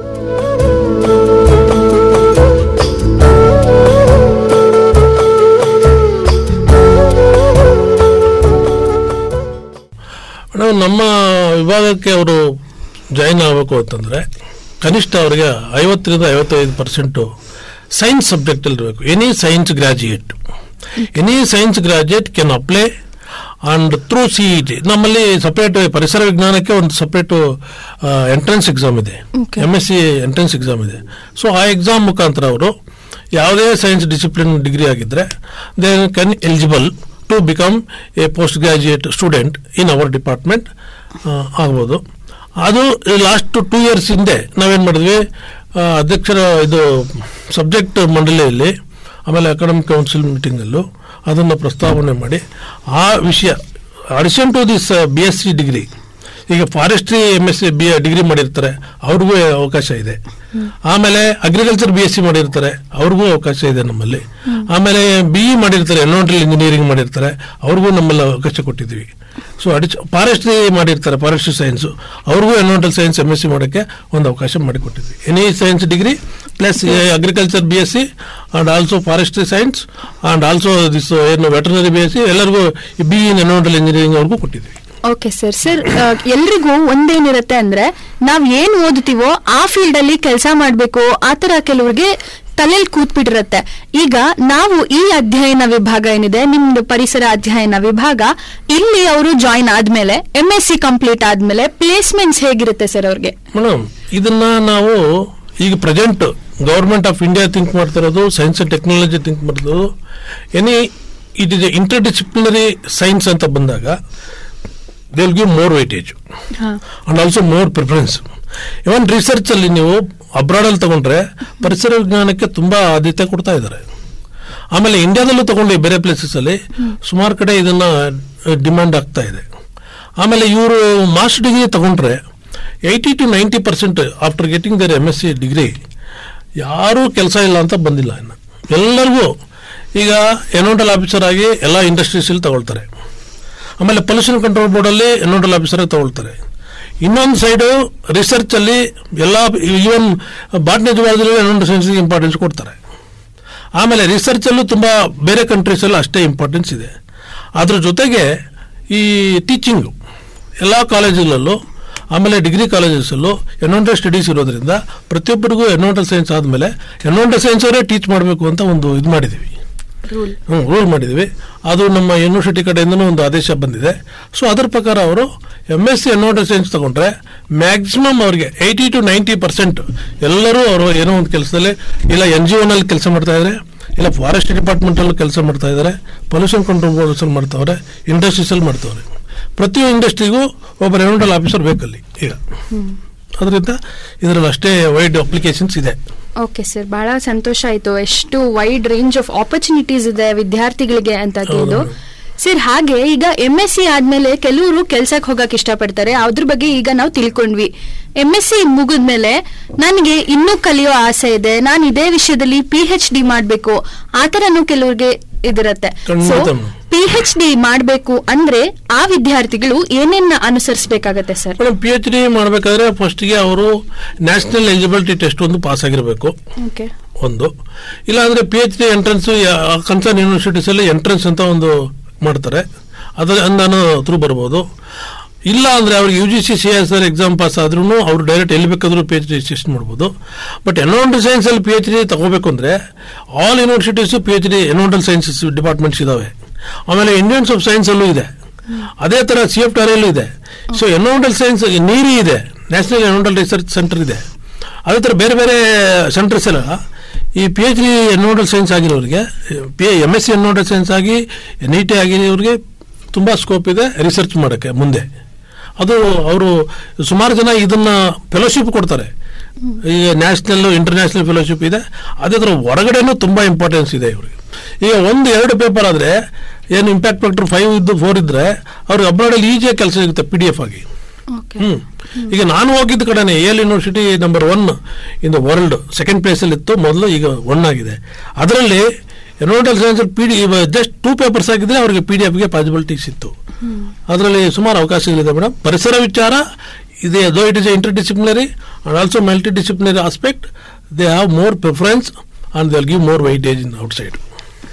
Speaker 3: ಮೇಡಮ್ ನಮ್ಮ ವಿಭಾಗಕ್ಕೆ ಅವರು ಜಾಯಿನ್ ಆಗಬೇಕು ಅಂತಂದರೆ ಕನಿಷ್ಠ ಅವರಿಗೆ ಐವತ್ತರಿಂದ ಐವತ್ತೈದು ಪರ್ಸೆಂಟು ಸೈನ್ಸ್ ಸಬ್ಜೆಕ್ಟಲ್ಲಿ ಇರಬೇಕು any science graduate any science graduate can apply and through C E T ನಮ್ಮಲ್ಲಿ ಸಪ್ರೇಟ್ ಪರಿಸರ ವಿಜ್ಞಾನಕ್ಕೆ ಒಂದು ಸಪ್ರೇಟು ಎಂಟ್ರೆನ್ಸ್ ಎಕ್ಸಾಮ್ ಇದೆ
Speaker 2: Okay.
Speaker 3: M S C entrance exam ಇದೆ ಸೊ ಆ ಎಕ್ಸಾಮ್ ಮುಖಾಂತರ ಅವರು ಯಾವುದೇ ಸೈನ್ಸ್ ಡಿಸಿಪ್ಲಿನ್ ಡಿಗ್ರಿ ಆಗಿದ್ದರೆ they can eligible to become a post graduate student in our department ಆಗ್ಬೋದು ಅದು ಲಾಸ್ಟ್ ಟೂ ಇಯರ್ಸ್ ಹಿಂದೆ ನಾವೇನು ಮಾಡಿದ್ವಿ ಆ, ಅಧ್ಯಕ್ಷರ ಇದು ಸಬ್ಜೆಕ್ಟ್ ಮಂಡಳಿಯಲ್ಲಿ ಆಮೇಲೆ ಅಕಾಡೆಮಿಕ್ ಕೌನ್ಸಿಲ್ ಮೀಟಿಂಗಲ್ಲೂ ಅದನ್ನು ಪ್ರಸ್ತಾವನೆ ಮಾಡಿ ಆ ವಿಷಯ addition to this B S C degree ಈಗ forestry M S C B degree ಮಾಡಿರ್ತಾರೆ ಅವ್ರಿಗೂ ಅವಕಾಶ ಇದೆ ಆಮೇಲೆ ಅಗ್ರಿಕಲ್ಚರ್ ಬಿ ಎಸ್ ಸಿ ಮಾಡಿರ್ತಾರೆ ಅವ್ರಿಗೂ ಅವಕಾಶ ಇದೆ ನಮ್ಮಲ್ಲಿ ಆಮೇಲೆ ಬಿ ಇ ಮಾಡಿರ್ತಾರೆ ಎನ್ವೈರನ್ಮೆಂಟಲ್ ಇಂಜಿನಿಯರಿಂಗ್ ಮಾಡಿರ್ತಾರೆ ಅವ್ರಿಗೂ ನಮ್ಮಲ್ಲಿ ಅವಕಾಶ ಕೊಟ್ಟಿದ್ದೀವಿ ಸೊ ಅಡಿಚ್ ಫಾರೆಸ್ಟ್ರಿ ಮಾಡಿರ್ತಾರೆ ಫಾರೆಸ್ಟ್ರಿ ಸೈನ್ಸ್ ಅವ್ರಿಗೂ environmental science M S C ಮಾಡೋಕ್ಕೆ ಒಂದು ಅವಕಾಶ ಮಾಡಿಕೊಟ್ಟಿದ್ವಿ any science degree plus agriculture B S C and also forestry science and also this ಏನು ವೆಟರ್ನರಿ ಬಿ ಎಸ್ ಸಿ ಎಲ್ಲರಿಗೂ ಬಿ ಇನ್ ಎನ್ವೈರನ್ಮೆಂಟಲ್ ಇಂಜಿನಿಯರಿಂಗ್ ಅವ್ರಿಗೂ ಕೊಟ್ಟಿದ್ವಿ
Speaker 2: ಓಕೆ ಸರ್ ಸರ್ ಎಲ್ರಿಗೂ ಒಂದೇನಿರುತ್ತೆ ಅಂದ್ರೆ ನಾವ್ ಏನ್ ಓದ್ತೀವೋ ಆ ಫೀಲ್ಡ್ ಅಲ್ಲಿ ಕೆಲಸ ಮಾಡ್ಬೇಕು ಆತರ ಕೆಲವ್ರಿಗೆ ತಲೆಯಲ್ಲಿ ಕೂತ್ಬಿಟ್ಟಿರತ್ತೆ ಈಗ ನಾವು ಈ ಅಧ್ಯಯನ ವಿಭಾಗ ಏನಿದೆ ನಿಮ್ದು ಪರಿಸರ ಅಧ್ಯಯನ ವಿಭಾಗ ಇಲ್ಲಿ ಅವರು ಜಾಯಿನ್ ಆದ್ಮೇಲೆ ಎಂ ಎಸ್ ಸಿ ಕಂಪ್ಲೀಟ್ ಆದ್ಮೇಲೆ ಪ್ಲೇಸ್ಮೆಂಟ್ಸ್ ಹೇಗಿರುತ್ತೆ ಸರ್ ಅವ್ರಿಗೆ
Speaker 3: ಮೇಡಮ್ ಇದನ್ನ ನಾವು ಈಗ present government of India think ಮಾಡ್ತಿರೋದು ಸೈನ್ಸ್ ಅಂಡ್ ಟೆಕ್ನಾಲಜಿ ಥಿಂಕ್ ಮಾಡ್ತಿರೋದು any it is interdisciplinary science ಅಂತ ಬಂದಾಗ they will give more weightage and also more preference even research ಅಲ್ಲಿ ನೀವು ಅಬ್ರಾಡ್ ಅಲ್ಲಿ ತಗೊಂಡ್ರೆ ಪರಿಸರ ವಿಜ್ಞಾನಕ್ಕೆ ತುಂಬಾ ಆದ್ಯತೆ ಕೊಡ್ತಾ ಇದ್ದಾರೆ ಆಮೇಲೆ ಇಂಡಿಯಾದಲ್ಲೂ ತಗೊಂಡು ಬೇರೆ ಪ್ಲೇಸಸ್ ಅಲ್ಲಿ ಸುಮಾರು ಕಡೆ ಇದನ್ನ ಡಿಮ್ಯಾಂಡ್ ಆಗ್ತಾ ಇದೆ ಆಮೇಲೆ ಇವರು ಮಾಸ್ಟರ್ ಡಿಗ್ರಿ ತಗೊಂಡ್ರೆ eighty to ninety percent after getting their M S C degree ಯಾರೂ ಕೆಲಸ ಇಲ್ಲ ಅಂತ ಬಂದಿಲ್ಲ ಇನ್ನು ಎಲ್ಲರಿಗೂ ಈಗ ಎನ್ವೈರನ್ಮೆಂಟಲ್ ಆಫೀಸರ್ ಆಗಿ ಎಲ್ಲ ಇಂಡಸ್ಟ್ರೀಸಲ್ಲಿ ತಗೊಳ್ತಾರೆ ಆಮೇಲೆ ಪೊಲ್ಯೂಷನ್ ಕಂಟ್ರೋಲ್ ಬೋರ್ಡಲ್ಲಿ ಎನ್ವೈರನ್ಮೆಂಟಲ್ ಆಫೀಸರ್ ತಗೊಳ್ತಾರೆ ಇನ್ನೊಂದು ಸೈಡು ರಿಸರ್ಚ್ ಅಲ್ಲಿ ಎಲ್ಲ ಈವನ್ ಬಾಟ್ನಿ ಜುವಾಲಜಿಯಲ್ಲಿ ಎನ್ವೈರನ್ಮೆಂಟಲ್ ಸೈನ್ಸ್ಗೆ ಇಂಪಾರ್ಟೆನ್ಸ್ ಕೊಡ್ತಾರೆ ಆಮೇಲೆ ರಿಸರ್ಚ್ ಅಲ್ಲೂ ತುಂಬ ಬೇರೆ ಕಂಟ್ರೀಸ್ ಅಲ್ಲೂ ಅಷ್ಟೇ ಇಂಪಾರ್ಟೆನ್ಸ್ ಇದೆ ಅದ್ರ ಜೊತೆಗೆ ಈ ಟೀಚಿಂಗು ಎಲ್ಲ ಕಾಲೇಜುಗಳಲ್ಲೂ ಆಮೇಲೆ ಡಿಗ್ರಿ ಕಾಲೇಜಸಲ್ಲೂ ಎನ್ವೈರನ್ಮೆಂಟಲ್ ಸ್ಟಡೀಸ್ ಇರೋದ್ರಿಂದ ಪ್ರತಿಯೊಬ್ಬರಿಗೂ ಎನ್ವೈರನ್ಮೆಂಟಲ್ ಸೈನ್ಸ್ ಆದಮೇಲೆ ಎನ್ವೈರನ್ಮೆಂಟಲ್ ಸೈನ್ಸ್ ಅವರೇ ಟೀಚ್ ಮಾಡಬೇಕು ಅಂತ ಒಂದು ಇದು ಮಾಡಿದ್ದೀವಿ ಹ್ಞೂ ರೂಲ್ ಮಾಡಿದ್ವಿ ಅದು ನಮ್ಮ ಯೂನಿವರ್ಸಿಟಿ ಕಡೆಯಿಂದನೂ ಒಂದು ಆದೇಶ ಬಂದಿದೆ ಸೊ ಅದರ ಪ್ರಕಾರ ಅವರು M S C environmental science ತಗೊಂಡ್ರೆ ಮ್ಯಾಕ್ಸಿಮಮ್ ಅವ್ರಿಗೆ ಏಯ್ಟಿ ಟು ನೈಂಟಿ ಪರ್ಸೆಂಟ್ ಎಲ್ಲರೂ ಅವರು ಏನೋ ಒಂದು ಕೆಲಸದಲ್ಲಿ ಇಲ್ಲ ಎನ್ ಜಿ ಒನಲ್ಲಿ ಕೆಲಸ ಮಾಡ್ತಾ ಇದ್ದಾರೆ ಇಲ್ಲ ಫಾರೆಸ್ಟ್ ಡಿಪಾರ್ಟ್ಮೆಂಟಲ್ಲೂ ಕೆಲಸ ಮಾಡ್ತಾ ಇದ್ದಾರೆ ಪೊಲ್ಯೂಷನ್ ಕಂಟ್ರೋಲ್ ಬೋರ್ಡ್ಸಲ್ಲಿ ಮಾಡ್ತಾವ್ರೆ ಇಂಡಸ್ಟ್ರೀಸಲ್ಲಿ ಮಾಡ್ತಾವ್ರೆ ಪ್ರತಿ ಇಂಡಸ್ಟ್ರಿಗೂ ಒಬ್ಬ ಎನ್ವೈರನ್ಮೆಂಟಲ್ ಆಫೀಸರ್ ಬೇಕಲ್ಲಿ ಈಗ ಅದರಿಂದ ಇದರಲ್ಲಿ ಅಷ್ಟೇ ವೈಡ್ ಅಪ್ಲಿಕೇಶನ್ಸ್ ಇದೆ
Speaker 2: ಓಕೆ ಸರ್ ಬಹಳ ಸಂತೋಷ ಆಯ್ತು ಎಷ್ಟು ವೈಡ್ ರೇಂಜ್ ಆಫ್ ಆಪರ್ಚುನಿಟೀಸ್ ಇದೆ ವಿದ್ಯಾರ್ಥಿಗಳಿಗೆ ಅಂತ ತಿಳಿದು
Speaker 3: ಹೌದು.
Speaker 2: ಸರ್ ಹಾಗೆ ಈಗ ಎಂ ಎಸ್ ಸಿ ಆದ್ಮೇಲೆ ಕೆಲವರು ಕೆಲ್ಸಕ್ಕೆ ಹೋಗಕ್ ಇಷ್ಟಪಡ್ತಾರೆ ಅದ್ರ ಬಗ್ಗೆ ಈಗ ನಾವು ತಿಳ್ಕೊಂಡ್ವಿ ಎಂ ಎಸ್ ಸಿ ಮುಗಿದ್ಮೇಲೆ ನನಗೆ ಇನ್ನೂ ಕಲಿಯೋ ಆಸೆ ಇದೆ ನಾನು ಇದೇ ವಿಷಯದಲ್ಲಿ ಪಿ ಎಚ್ ಡಿ ಮಾಡ್ಬೇಕು ಆತರನು ಕೆಲವ್ರಿಗೆ ಇದಿರತ್ತೆ
Speaker 3: ಖಂಡಿತ
Speaker 2: so
Speaker 3: madam.
Speaker 2: P H D ಮಾಡ್ಬೇಕು ಅಂದ್ರೆ ಆ ವಿದ್ಯಾರ್ಥಿಗಳು ಏನೇನ ಅನುಸರಿಸಬೇಕಾಗತ್ತೆ sir
Speaker 3: madam P H D ಮಾಡಬೇಕಾದ್ರೆ ಫಸ್ಟ್ಗೆ ಅವರು ನ್ಯಾಷನಲ್ ಎಲಿಜಿಬಿಲಿಟಿ ಟೆಸ್ಟ್ ಒಂದು ಪಾಸ್ ಆಗಿರಬೇಕು
Speaker 2: ಓಕೆ
Speaker 3: ಒಂದು ಇಲ್ಲ ಅಂದ್ರೆ P H D entrance concern universities ಅಲ್ಲಿ ಎಂಟ್ರೆನ್ಸ್ ಅಂತ ಒಂದು ಮಾಡ್ತಾರೆ ಅದರ ನಾನು ಥ್ರೂ ಬರ್ಬೋದು ಇಲ್ಲ ಅಂದ್ರೆ ಅವ್ರಿಗೆ U G C C S R exam pass ಆದ್ರೂ ಅವ್ರು ಡೈರೆಕ್ಟ್ ಎಲ್ಲಿ ಬೇಕಾದ್ರೂ ಪಿ ಎಚ್ ಡಿ ರಿಜಿಸ್ಟ್ರೇಷನ್ ಮಾಡ್ಬೋದು ಬಟ್ ಎನ್ವೈರನ್ಮೆಂಟಲ್ ಸೈನ್ಸ್ ಅಲ್ಲಿ ಪಿ ಎಚ್ ಡಿ ತಗೋಬೇಕು ಅಂದ್ರೆ all universities P H D environmental sciences departments ಇದಾವೆ ಆಮೇಲೆ ಇಂಡಿಯನ್ಸ್ ಆಫ್ ಸೈನ್ಸ್ ಅಲ್ಲೂ ಇದೆ ಅದೇ ತರ ಸಿ ಎಫ್ ಟಾರಿಯಲ್ಲೂ ಇದೆ ಸೊ ಎನ್ವೈರನ್ಮೆಂಟಲ್ ಸೈನ್ಸ್ ನೀರಿ ಇದೆ ನ್ಯಾಷನಲ್ ಎನ್ವೈರನ್ಮೆಂಟಲ್ ರಿಸರ್ಚ್ ಸೆಂಟರ್ ಇದೆ ಅದೇ ಥರ ಬೇರೆ ಬೇರೆ ಸೆಂಟರ್ಸ್ ಎಲ್ಲ ಈ P H D environmental science ಆಗಿರೋರಿಗೆ P M S C environmental science ಆಗಿ ಎನ್ ಇ ಟಿ ಆಗಿರೋರಿಗೆ ತುಂಬ ಸ್ಕೋಪ್ ಇದೆ ರಿಸರ್ಚ್ ಮಾಡೋಕ್ಕೆ ಮುಂದೆ ಅದು ಅವರು ಸುಮಾರು ಜನ ಇದನ್ನ ಫೆಲೋಶಿಪ್ ಕೊಡ್ತಾರೆ ಈಗ ನ್ಯಾಷನಲ್ ಇಂಟರ್ನ್ಯಾಷನಲ್ ಫೆಲೋಶಿಪ್ ಇದೆ ಅದೇ ಥರ ಹೊರಗಡೆನೂ ತುಂಬ ಇಂಪಾರ್ಟೆನ್ಸ್ ಇದೆ ಇವರಿಗೆ ಈಗ ಒಂದು ಎರಡು ಪೇಪರ್ ಆದರೆ ಏನು ಇಂಪ್ಯಾಕ್ಟ್ ಫ್ಯಾಕ್ಟರ್ ಫೈವ್ ಇದ್ದು ಫೋರ್ ಇದ್ರೆ ಅವ್ರಿಗೆ ಅಬ್ರಾಡಲ್ಲಿ ಈಜಿಯಾಗಿ ಕೆಲಸ ಸಿಗುತ್ತೆ ಪಿ ಡಿ ಎಫ್ ಆಗಿ
Speaker 2: ಓಕೆ
Speaker 3: ಹ್ಮ್ ಈಗ ನಾನು ಹೋಗಿದ್ದ ಕಡೆನೆ Yale university number one in the world second place ಅಲ್ಲಿ ಇತ್ತು ಮೊದಲು ಈಗ ಒನ್ ಆಗಿದೆ ಅದರಲ್ಲಿ environmental science P D just two papers ಆಗಿದ್ರೆ ಅವರಿಗೆ ಪಿ ಡಿ ಎಫ್ಗೆ ಪಾಸಿಬಿಲಿಟೀಸ್ ಇತ್ತು ಅದರಲ್ಲಿ ಸುಮಾರು ಅವಕಾಶಗಳಿದೆ ಮೇಡಮ್ ಪರಿಸರ ವಿಚಾರ ಇದೆ though it is interdisciplinary and also multidisciplinary aspect they have more preference and they give more weightage in outside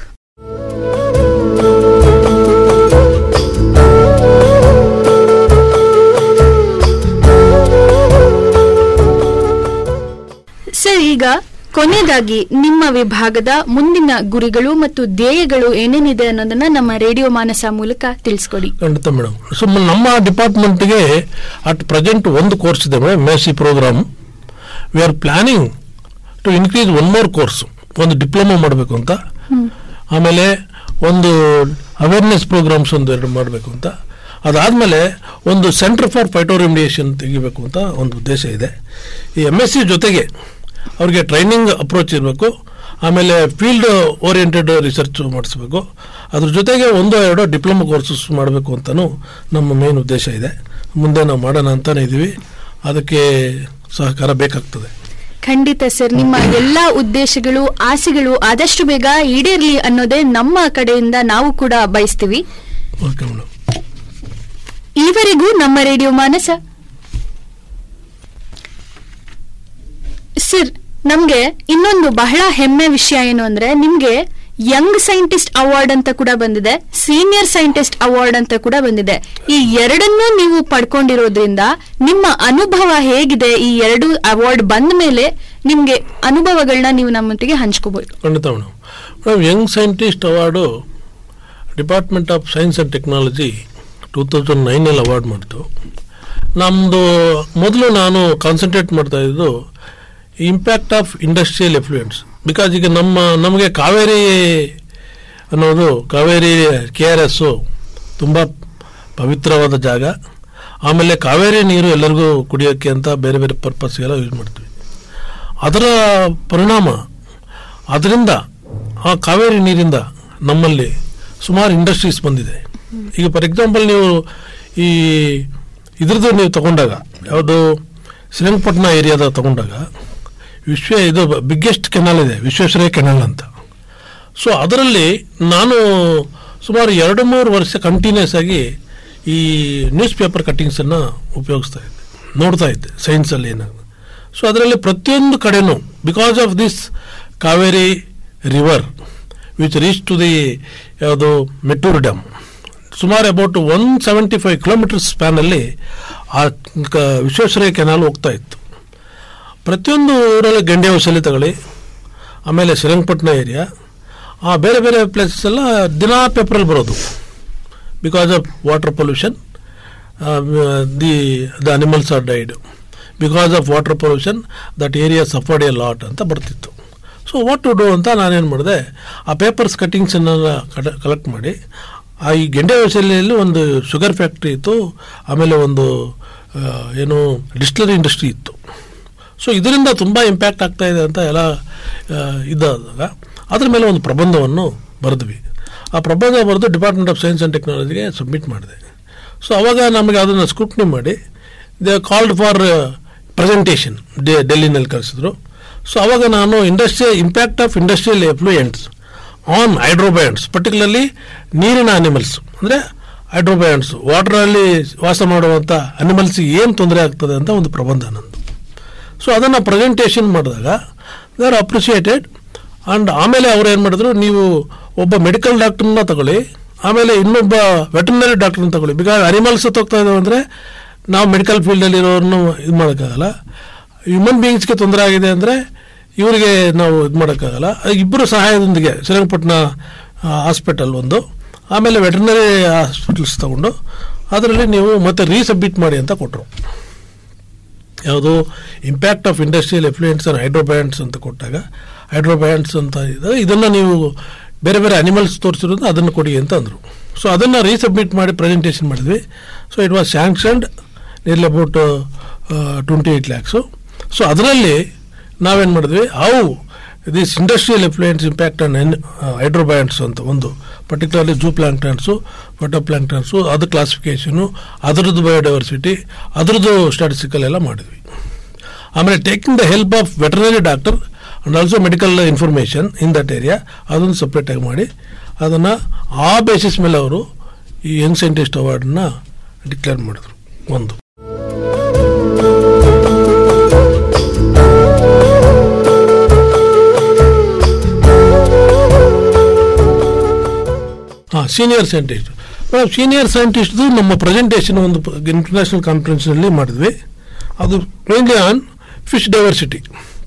Speaker 2: sir ಈಗ ಕೊನೆಯದಾಗಿ ನಿಮ್ಮ ವಿಭಾಗದ ಮುಂದಿನ ಗುರಿಗಳು ಮತ್ತು ಧ್ಯೇಯಗಳು ಏನೇನಿದೆ ಅನ್ನೋದನ್ನ ನಮ್ಮ ರೇಡಿಯೋ ಮಾನಸ ಮೂಲಕ ತಿಳಿಸ್ಕೊಡಿ
Speaker 3: ಖಂಡಿತ ಮೇಡಮ್ ಸೊ ನಮ್ಮ ಡಿಪಾರ್ಟ್ಮೆಂಟ್ಗೆ ಅಟ್ ಪ್ರೆಸೆಂಟ್ ಒಂದು ಕೋರ್ಸ್ ಇದೆ madam M S C programme we are planning to increase one more course ಒಂದು ಡಿಪ್ಲೊಮಾ ಮಾಡಬೇಕು ಅಂತ ಆಮೇಲೆ ಒಂದು ಅವೇರ್ನೆಸ್ ಪ್ರೋಗ್ರಾಮ್ಸ್ ಒಂದು ಎರಡು ಮಾಡಬೇಕು ಅಂತ ಅದಾದಮೇಲೆ ಒಂದು ಸೆಂಟರ್ ಫಾರ್ ಫೈಟೋರಿಮಿಡಿಯೇಷನ್ ತೆಗಿಬೇಕು ಅಂತ ಒಂದು ಉದ್ದೇಶ ಇದೆ ಈ ಎಮ್ ಎಸ್ ಸಿ ಜೊತೆಗೆ ಅವ್ರಿಗೆ ಟ್ರೈನಿಂಗ್ ಅಪ್ರೋಚ್ ಇರಬೇಕು ಆಮೇಲೆ ಫೀಲ್ಡ್ ಓರಿಯೆಂಟೆಡ್ ರಿಸರ್ಚ್ ಮಾಡಿಸ್ಬೇಕು ಅದ್ರ ಜೊತೆಗೆ ಒಂದು ಎರಡು ಡಿಪ್ಲೊಮಾ ಕೋರ್ಸಸ್ ಮಾಡಬೇಕು ಅಂತಲೂ ನಮ್ಮ ಮೇನ್ ಉದ್ದೇಶ ಇದೆ ಮುಂದೆ ನಾವು ಮಾಡೋಣ ಅಂತಾನೆ ಇದ್ದೀವಿ ಅದಕ್ಕೆ ಸಹಕಾರ ಬೇಕಾಗ್ತದೆ
Speaker 2: ಖಂಡಿತ ಸರ್ ನಿಮ್ಮ ಎಲ್ಲಾ ಉದ್ದೇಶಗಳು ಆಸೆಗಳು ಆದಷ್ಟು ಬೇಗ ಈಡೇರ್ಲಿ ಅನ್ನೋದೇ ನಮ್ಮ ಕಡೆಯಿಂದ ನಾವು ಕೂಡ ಬಯಸ್ತೀವಿ
Speaker 3: ಓಕೆ ಮೇಡಮ್
Speaker 2: ಈವರೆಗೂ ನಮ್ಮ ರೇಡಿಯೋ ಮಾನಸ ಸರ್ ನಮ್ಗೆ ಇನ್ನೊಂದು ಬಹಳ ಹೆಮ್ಮೆ ವಿಷಯ ಏನು ಅಂದ್ರೆ ನಿಮ್ಗೆ ಯಂಗ್ ಸೈಂಟಿಸ್ಟ್ ಅವಾರ್ಡ್ ಅಂತ ಕೂಡ ಬಂದಿದೆ ಸೀನಿಯರ್ ಸೈಂಟಿಸ್ಟ್ ಅವಾರ್ಡ್ ಅಂತ ಕೂಡ ಬಂದಿದೆ ಈ ಎರಡನ್ನೂ ನೀವು ಪಡ್ಕೊಂಡಿರೋದ್ರಿಂದ ನಿಮ್ಮ ಅನುಭವ ಹೇಗಿದೆ ಈ ಎರಡು ಅವಾರ್ಡ್ ಬಂದ ಮೇಲೆ ನಿಮ್ಗೆ ಅನುಭವಗಳನ್ನ ನೀವು ನಮ್ಮೊಟ್ಟಿಗೆ ಹಂಚ್ಕೋಬಹುದು
Speaker 3: ಖಂಡಿತ madam madam young scientist award department of science and technology two thousand ನೈನಲ್ಲಿ ಅವಾರ್ಡ್ ಮಾಡಿತು ನಮ್ಮದು ಮೊದಲು ನಾನು ಕಾನ್ಸಂಟ್ರೇಟ್ ಮಾಡ್ತಾ ಇದ್ದು impact of industrial effluents because ಈಗ ನಮ್ಮ ನಮಗೆ ಕಾವೇರಿ ಅನ್ನೋದು ಕಾವೇರಿ ಕೆ ಆರ್ ಎಸ್ಸು ತುಂಬ ಪವಿತ್ರವಾದ ಜಾಗ ಆಮೇಲೆ ಕಾವೇರಿ ನೀರು ಎಲ್ಲರಿಗೂ ಕುಡಿಯೋಕ್ಕೆ ಅಂತ ಬೇರೆ ಬೇರೆ ಪರ್ಪಸ್ಗೆಲ್ಲ ಯೂಸ್ ಮಾಡ್ತೀವಿ ಅದರ ಪರಿಣಾಮ ಅದರಿಂದ ಆ ಕಾವೇರಿ ನೀರಿಂದ ನಮ್ಮಲ್ಲಿ ಸುಮಾರು ಇಂಡಸ್ಟ್ರೀಸ್ ಬಂದಿದೆ ಈಗ ಫಾರ್ ಎಕ್ಸಾಂಪಲ್ ನೀವು ಈ ಇದ್ರದ್ದು ನೀವು ತಗೊಂಡಾಗ ಯಾವುದು ಶ್ರೀರಂಗಪಟ್ಟಣ ಏರಿಯಾದ ತಗೊಂಡಾಗ ವಿಶ್ವ ಇದು ಬಿಗ್ಗೆಸ್ಟ್ ಕೆನಾಲ್ ಇದೆ ವಿಶ್ವೇಶ್ವರಯ್ಯ ಕೆನಾಲ್ ಅಂತ ಸೊ ಅದರಲ್ಲಿ ನಾನು ಸುಮಾರು ಎರಡು ಮೂರು ವರ್ಷ ಕಂಟಿನ್ಯೂಸ್ ಆಗಿ ಈ ನ್ಯೂಸ್ ಪೇಪರ್ ಕಟ್ಟಿಂಗ್ಸನ್ನು ಉಪಯೋಗಿಸ್ತಾ ಇದ್ದೆ ನೋಡ್ತಾ ಇದ್ದೆ ಸೈನ್ಸಲ್ಲಿ ಏನಾಗ ಸೊ ಅದರಲ್ಲಿ ಪ್ರತಿಯೊಂದು ಕಡೆನೂ because of this Kaveri river which reach to the ಯಾವುದು ಮೆಟ್ಟೂರು ಡ್ಯಾಮ್ ಸುಮಾರು about one seventy five kilometre ಸ್ಪ್ಯಾನಲ್ಲಿ ಆ ಕ- ವಿಶ್ವೇಶ್ವರಯ್ಯ ಕೆನಾಲ್ ಹೋಗ್ತಾ ಇತ್ತು ಪ್ರತಿಯೊಂದು ಊರಲ್ಲಿ ಗಂಡೆ ಹೊಸಲಿ ತಗೊಳ್ಳಿ ಆಮೇಲೆ ಶ್ರೀರಂಗಪಟ್ಟಣ ಏರಿಯಾ ಆ ಬೇರೆ ಬೇರೆ ಪ್ಲೇಸಸ್ ಎಲ್ಲ ದಿನಾ ಪೇಪರಲ್ಲಿ ಬರೋದು because of water pollution the the animals are died because of water pollution that area suffered a lot ಅಂತ ಬರ್ತಿತ್ತು ಸೊ ವಾಟ್ ಟು ಡೂ ಅಂತ ನಾನೇನು ಮಾಡಿದೆ ಆ ಪೇಪರ್ಸ್ ಕಟ್ಟಿಂಗ್ಸನ್ನೆಲ್ಲ ಕಲೆಕ್ಟ್ ಮಾಡಿ ಆ ಈ ಗೆಂಡೆ ಹೊಸಲಿಯಲ್ಲಿ ಒಂದು ಶುಗರ್ ಫ್ಯಾಕ್ಟ್ರಿ ಇತ್ತು ಆಮೇಲೆ ಒಂದು ಆ, ಏನು ಡಿಸ್ಟಿಲರಿ ಇಂಡಸ್ಟ್ರಿ ಇತ್ತು ಸೊ ಇದರಿಂದ ತುಂಬ ಇಂಪ್ಯಾಕ್ಟ್ ಆಗ್ತಾ ಇದೆ ಅಂತ ಎಲ್ಲ ಆ, ಇದ್ದಾಗ ಅದ್ರ ಮೇಲೆ ಒಂದು ಪ್ರಬಂಧವನ್ನು ಬರೆದ್ವಿ ಆ ಪ್ರಬಂಧ ಬರೆದು ಡಿಪಾರ್ಟ್ಮೆಂಟ್ ಆಫ್ ಸೈನ್ಸ್ ಆ್ಯಂಡ್ ಟೆಕ್ನಾಲಜಿಗೆ ಸಬ್ಮಿಟ್ ಮಾಡಿದೆ ಸೊ ಅವಾಗ ನಮಗೆ ಅದನ್ನು ಸ್ಕ್ರೂಟ್ನಿ ಮಾಡಿ ದೇ ಕಾಲ್ಡ್ ಫಾರ್ ಪ್ರೆಸೆಂಟೇಷನ್ ಡೆ ಡೆಲ್ಲಿನಲ್ಲಿ ಕರೆಸಿದ್ರು ಸೊ ಅವಾಗ ನಾನು industrial impact of industrial effluents on hydrobionts particularly ನೀರಿನ ಅನಿಮಲ್ಸ್ ಅಂದರೆ ಹೈಡ್ರೋಬ್ಯಾಂಡ್ಸ್ ವಾಟರಲ್ಲಿ ವಾಸ ಮಾಡುವಂಥ ಅನಿಮಲ್ಸಿಗೆ ಏನು ತೊಂದರೆ ಆಗ್ತದೆ ಅಂತ ಒಂದು ಪ್ರಬಂಧ ನಂದು ಸೊ ಅದನ್ನು ಪ್ರೆಸೆಂಟೇಷನ್ ಮಾಡಿದಾಗ ದೇ ಆರ್ ಅಪ್ರಿಷಿಯೇಟೆಡ್ ಆ್ಯಂಡ್ ಆಮೇಲೆ ಅವ್ರು ಏನು ಮಾಡಿದ್ರು ನೀವು ಒಬ್ಬ ಮೆಡಿಕಲ್ ಡಾಕ್ಟರ್ನ ತಗೊಳ್ಳಿ ಆಮೇಲೆ ಇನ್ನೊಬ್ಬ ವೆಟರ್ನರಿ ಡಾಕ್ಟರ್ನ ತಗೊಳ್ಳಿ ಬಿಕಾಸ್ ಅನಿಮಲ್ಸ್ ಸತ್ತೋಗ್ತಾ ಇದಾವೆ ಅಂದರೆ ನಾವು ಮೆಡಿಕಲ್ ಫೀಲ್ಡಲ್ಲಿ ಇರೋರನ್ನು ಇದು ಮಾಡೋಕ್ಕಾಗಲ್ಲ ಹ್ಯೂಮನ್ ಬೀಯಿಂಗ್ಸ್ಗೆ ತೊಂದರೆ ಆಗಿದೆ ಅಂದರೆ ಇವರಿಗೆ ನಾವು ಇದು ಮಾಡೋಕ್ಕಾಗಲ್ಲ ಇಬ್ಬರು ಸಹಾಯದೊಂದಿಗೆ ಶ್ರೀರಂಗಪಟ್ಟಣ ಹಾಸ್ಪಿಟಲ್ ಒಂದು ಆಮೇಲೆ ವೆಟರ್ನರಿ ಹಾಸ್ಪಿಟಲ್ಸ್ ತಗೊಂಡು ಅದರಲ್ಲಿ ನೀವು ಮತ್ತೆ ರೀಸಬ್ಮಿಟ್ ಮಾಡಿ ಅಂತ ಕೊಟ್ಟರು ಯಾವುದು impact of industrial effluents on hydrobionts ಅಂತ ಕೊಟ್ಟಾಗ ಹೈಡ್ರೋಬ್ಯಾಂಡ್ಸ್ ಅಂತ ಇದೆ ಇದನ್ನು ನೀವು ಬೇರೆ ಬೇರೆ ಅನಿಮಲ್ಸ್ ತೋರಿಸಿರೋದು ಅದನ್ನು ಕೊಡಿ ಅಂತ ಅಂದರು ಸೊ ಅದನ್ನು ರೀಸಬ್ಮಿಟ್ ಮಾಡಿ ಪ್ರೆಸೆಂಟೇಷನ್ ಮಾಡಿದ್ವಿ so it was sanctioned nearly about twenty eight lakhs so ಅದರಲ್ಲಿ ನಾವೇನು ಮಾಡಿದ್ವಿ ಅವು this industrial effluents impact on hydrobionts ಅಂತ ಒಂದು particularly zooplanktons phytoplanktons ಅದು ಕ್ಲಾಸಿಫಿಕೇಷನು ಅದರದ್ದು ಬಯೋಡೈವರ್ಸಿಟಿ ಅದರದ್ದು ಸ್ಟಾಟಿಸ್ಟಿಕಲ್ ಎಲ್ಲ ಮಾಡಿದ್ವಿ ಆಮೇಲೆ taking the help of veterinary doctor and also medical information in that area ಅದನ್ನು ಸಪ್ರೇಟಾಗಿ ಮಾಡಿ ಅದನ್ನು ಆ ಬೇಸಿಸ್ ಮೇಲೆ ಅವರು ಈ ಯಂಗ್ ಸೈಂಟಿಸ್ಟ್ ಅವಾರ್ಡನ್ನ ಡಿಕ್ಲೇರ್ ಮಾಡಿದ್ರು ಒಂದು ಹಾಂ ಸೀನಿಯರ್ ಸೈಂಟಿಸ್ಟ್ ಮೇಡಮ್ ಸೀನಿಯರ್ ಸೈಂಟಿಸ್ಟ್ದು ನಮ್ಮ ಪ್ರೆಸೆಂಟೇಷನ್ ಒಂದು ಇಂಟರ್ನ್ಯಾಷನಲ್ ಕಾನ್ಫರೆನ್ಸ್ನಲ್ಲಿ ಮಾಡಿದ್ವಿ ಅದು ಮೇನ್ಲಿ ಆನ್ ಫಿಶ್ ಡೈವರ್ಸಿಟಿ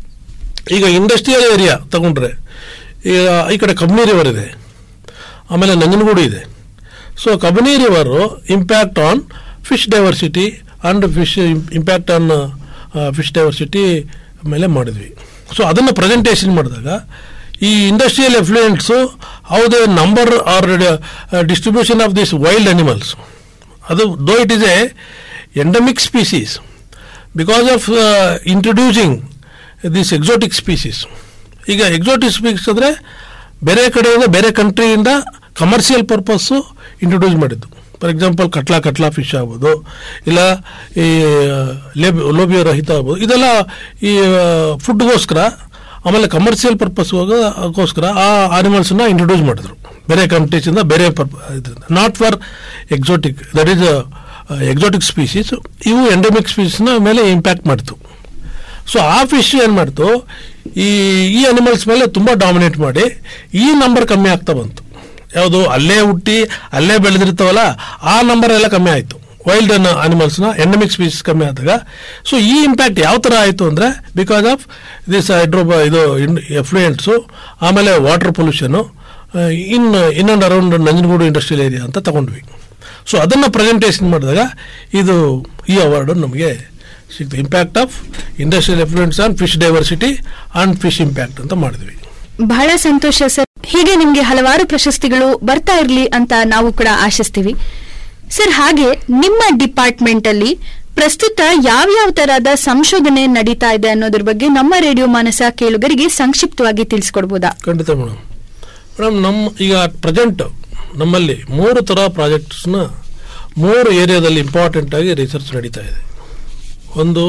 Speaker 3: ಈಗ ಇಂಡಸ್ಟ್ರಿಯಲ್ ಏರಿಯಾ ತಗೊಂಡ್ರೆ ಈಗ ಈ ಕಡೆ ಕಬ್ನಿ ರಿವರ್ ಇದೆ ಆಮೇಲೆ ನಂಜನಗೂಡು ಇದೆ so Kabini river impact on fish diversity and fish impact on fish diversity ಮೇಲೆ ಮಾಡಿದ್ವಿ ಸೊ ಅದನ್ನು ಪ್ರೆಸೆಂಟೇಷನ್ ಮಾಡಿದಾಗ ಈ industrial effluents how the number are distribution of this wild animals ಅದು though it is a endemic species because of introducing this exotic species ಈಗ exotic species ಅಂದರೆ ಬೇರೆ ಕಡೆಯಿಂದ ಬೇರೆ ಕಂಟ್ರಿಯಿಂದ ಕಮರ್ಷಿಯಲ್ ಪರ್ಪಸ್ಸು ಇಂಟ್ರೊಡ್ಯೂಸ್ ಮಾಡಿದ್ದು for example catla catla fish ಆಗ್ಬೋದು ಇಲ್ಲ ಈ ಲೇಬ್ ಲೋಬಿಯೋ ರಹಿತ ಆಗ್ಬೋದು ಇದೆಲ್ಲ ಈ ಫುಡ್ಗೋಸ್ಕರ ಆಮೇಲೆ ಕಮರ್ಷಿಯಲ್ ಪರ್ಪಸ್ಗೋಸ್ಕರ ಆ ಆನಿಮಲ್ಸ್ನ ಇಂಟ್ರೊಡ್ಯೂಸ್ ಮಾಡಿದ್ರು ಬೇರೆ ಕಂಟ್ರೀಸಿಂದ ಬೇರೆ ಪರ್ಪ ಇದರಿಂದ not for exotic that is exotic species ಇವು ಎಂಡಮಿಕ್ ಸ್ಪೀಸೀಸ್ನ ಮೇಲೆ ಇಂಪ್ಯಾಕ್ಟ್ ಮಾಡಿತು ಸೊ ಆ ಫಿಶ್ ಏನು ಮಾಡ್ತು ಈ ಈ ಅನಿಮಲ್ಸ್ ಮೇಲೆ ತುಂಬ ಡಾಮಿನೇಟ್ ಮಾಡಿ ಈ ನಂಬರ್ ಕಮ್ಮಿ ಆಗ್ತಾ ಬಂತು ಯಾವುದು ಅಲ್ಲೇ ಹುಟ್ಟಿ ಅಲ್ಲೇ ಬೆಳೆದಿರ್ತಾವಲ್ಲ ಆ ನಂಬರ್ ಎಲ್ಲ ಕಮ್ಮಿ ಆಯಿತು ವೈಲ್ಡ್ ಅನಿಮಲ್ಸ್ನ ಎಂಡಮಿಕ್ ಸ್ಪೀಸೀಸ್ ಕಮ್ಮಿ ಆದಾಗ ಸೊ ಈ ಇಂಪ್ಯಾಕ್ಟ್ ಯಾವ ಥರ ಆಯಿತು ಅಂದರೆ ಬಿಕಾಸ್ ಆಫ್ ದಿಸ್ ಹೈಡ್ರೋ ಇದು ಎಫ್ಲುಯೆಂಟ್ಸು ಆಮೇಲೆ water pollution in in and around Nanjangud industrial area ಅಂತ ತಗೊಂಡ್ವಿ ಸೊ ಅದನ್ನು ಪ್ರೆಸೆಂಟೇಷನ್ ಮಾಡಿದಾಗ ಇದು ಈ ಅವಾರ್ಡು ನಮಗೆ ಸಿಗ್ತದೆ impact of industrial effluents on fish diversity and fish impact ಅಂತ ಮಾಡಿದ್ವಿ
Speaker 2: ಬಹಳ ಸಂತೋಷ ಸರ್ ಹೀಗೆ ನಿಮ್ಗೆ ಹಲವಾರು ಪ್ರಶಸ್ತಿಗಳು ಬರ್ತಾ ಇರಲಿ ಅಂತ ನಾವು ಕೂಡ ಆಶಿಸ್ತೀವಿ ಸರ್ ಹಾಗೆ ನಿಮ್ಮ ಡಿಪಾರ್ಟ್ಮೆಂಟ್ ಅಲ್ಲಿ ಪ್ರಸ್ತುತ ಯಾವ್ಯಾವ ತರಹದ ಸಂಶೋಧನೆ ನಡೀತಾ ಇದೆ ಅನ್ನೋದ್ರ ಬಗ್ಗೆ ನಮ್ಮ ರೇಡಿಯೋ ಮಾನಸ ಕೇಳುಗರಿಗೆ ಸಂಕ್ಷಿಪ್ತವಾಗಿ ತಿಳಿಸ್ಕೊಡ್ಬೋದಾ
Speaker 3: ಖಂಡಿತ ಮೇಡಮ್ ಮೇಡಮ್ ನಮ್ಮ ಈಗ ಪ್ರೆಸೆಂಟ್ ನಮ್ಮಲ್ಲಿ ಮೂರು ಥರ ಪ್ರಾಜೆಕ್ಟ್ಸ್ನ ಮೂರು ಏರಿಯಾದಲ್ಲಿ ಇಂಪಾರ್ಟೆಂಟ್ ಆಗಿ ರಿಸರ್ಚ್ ನಡೀತಾ ಇದೆ ಒಂದು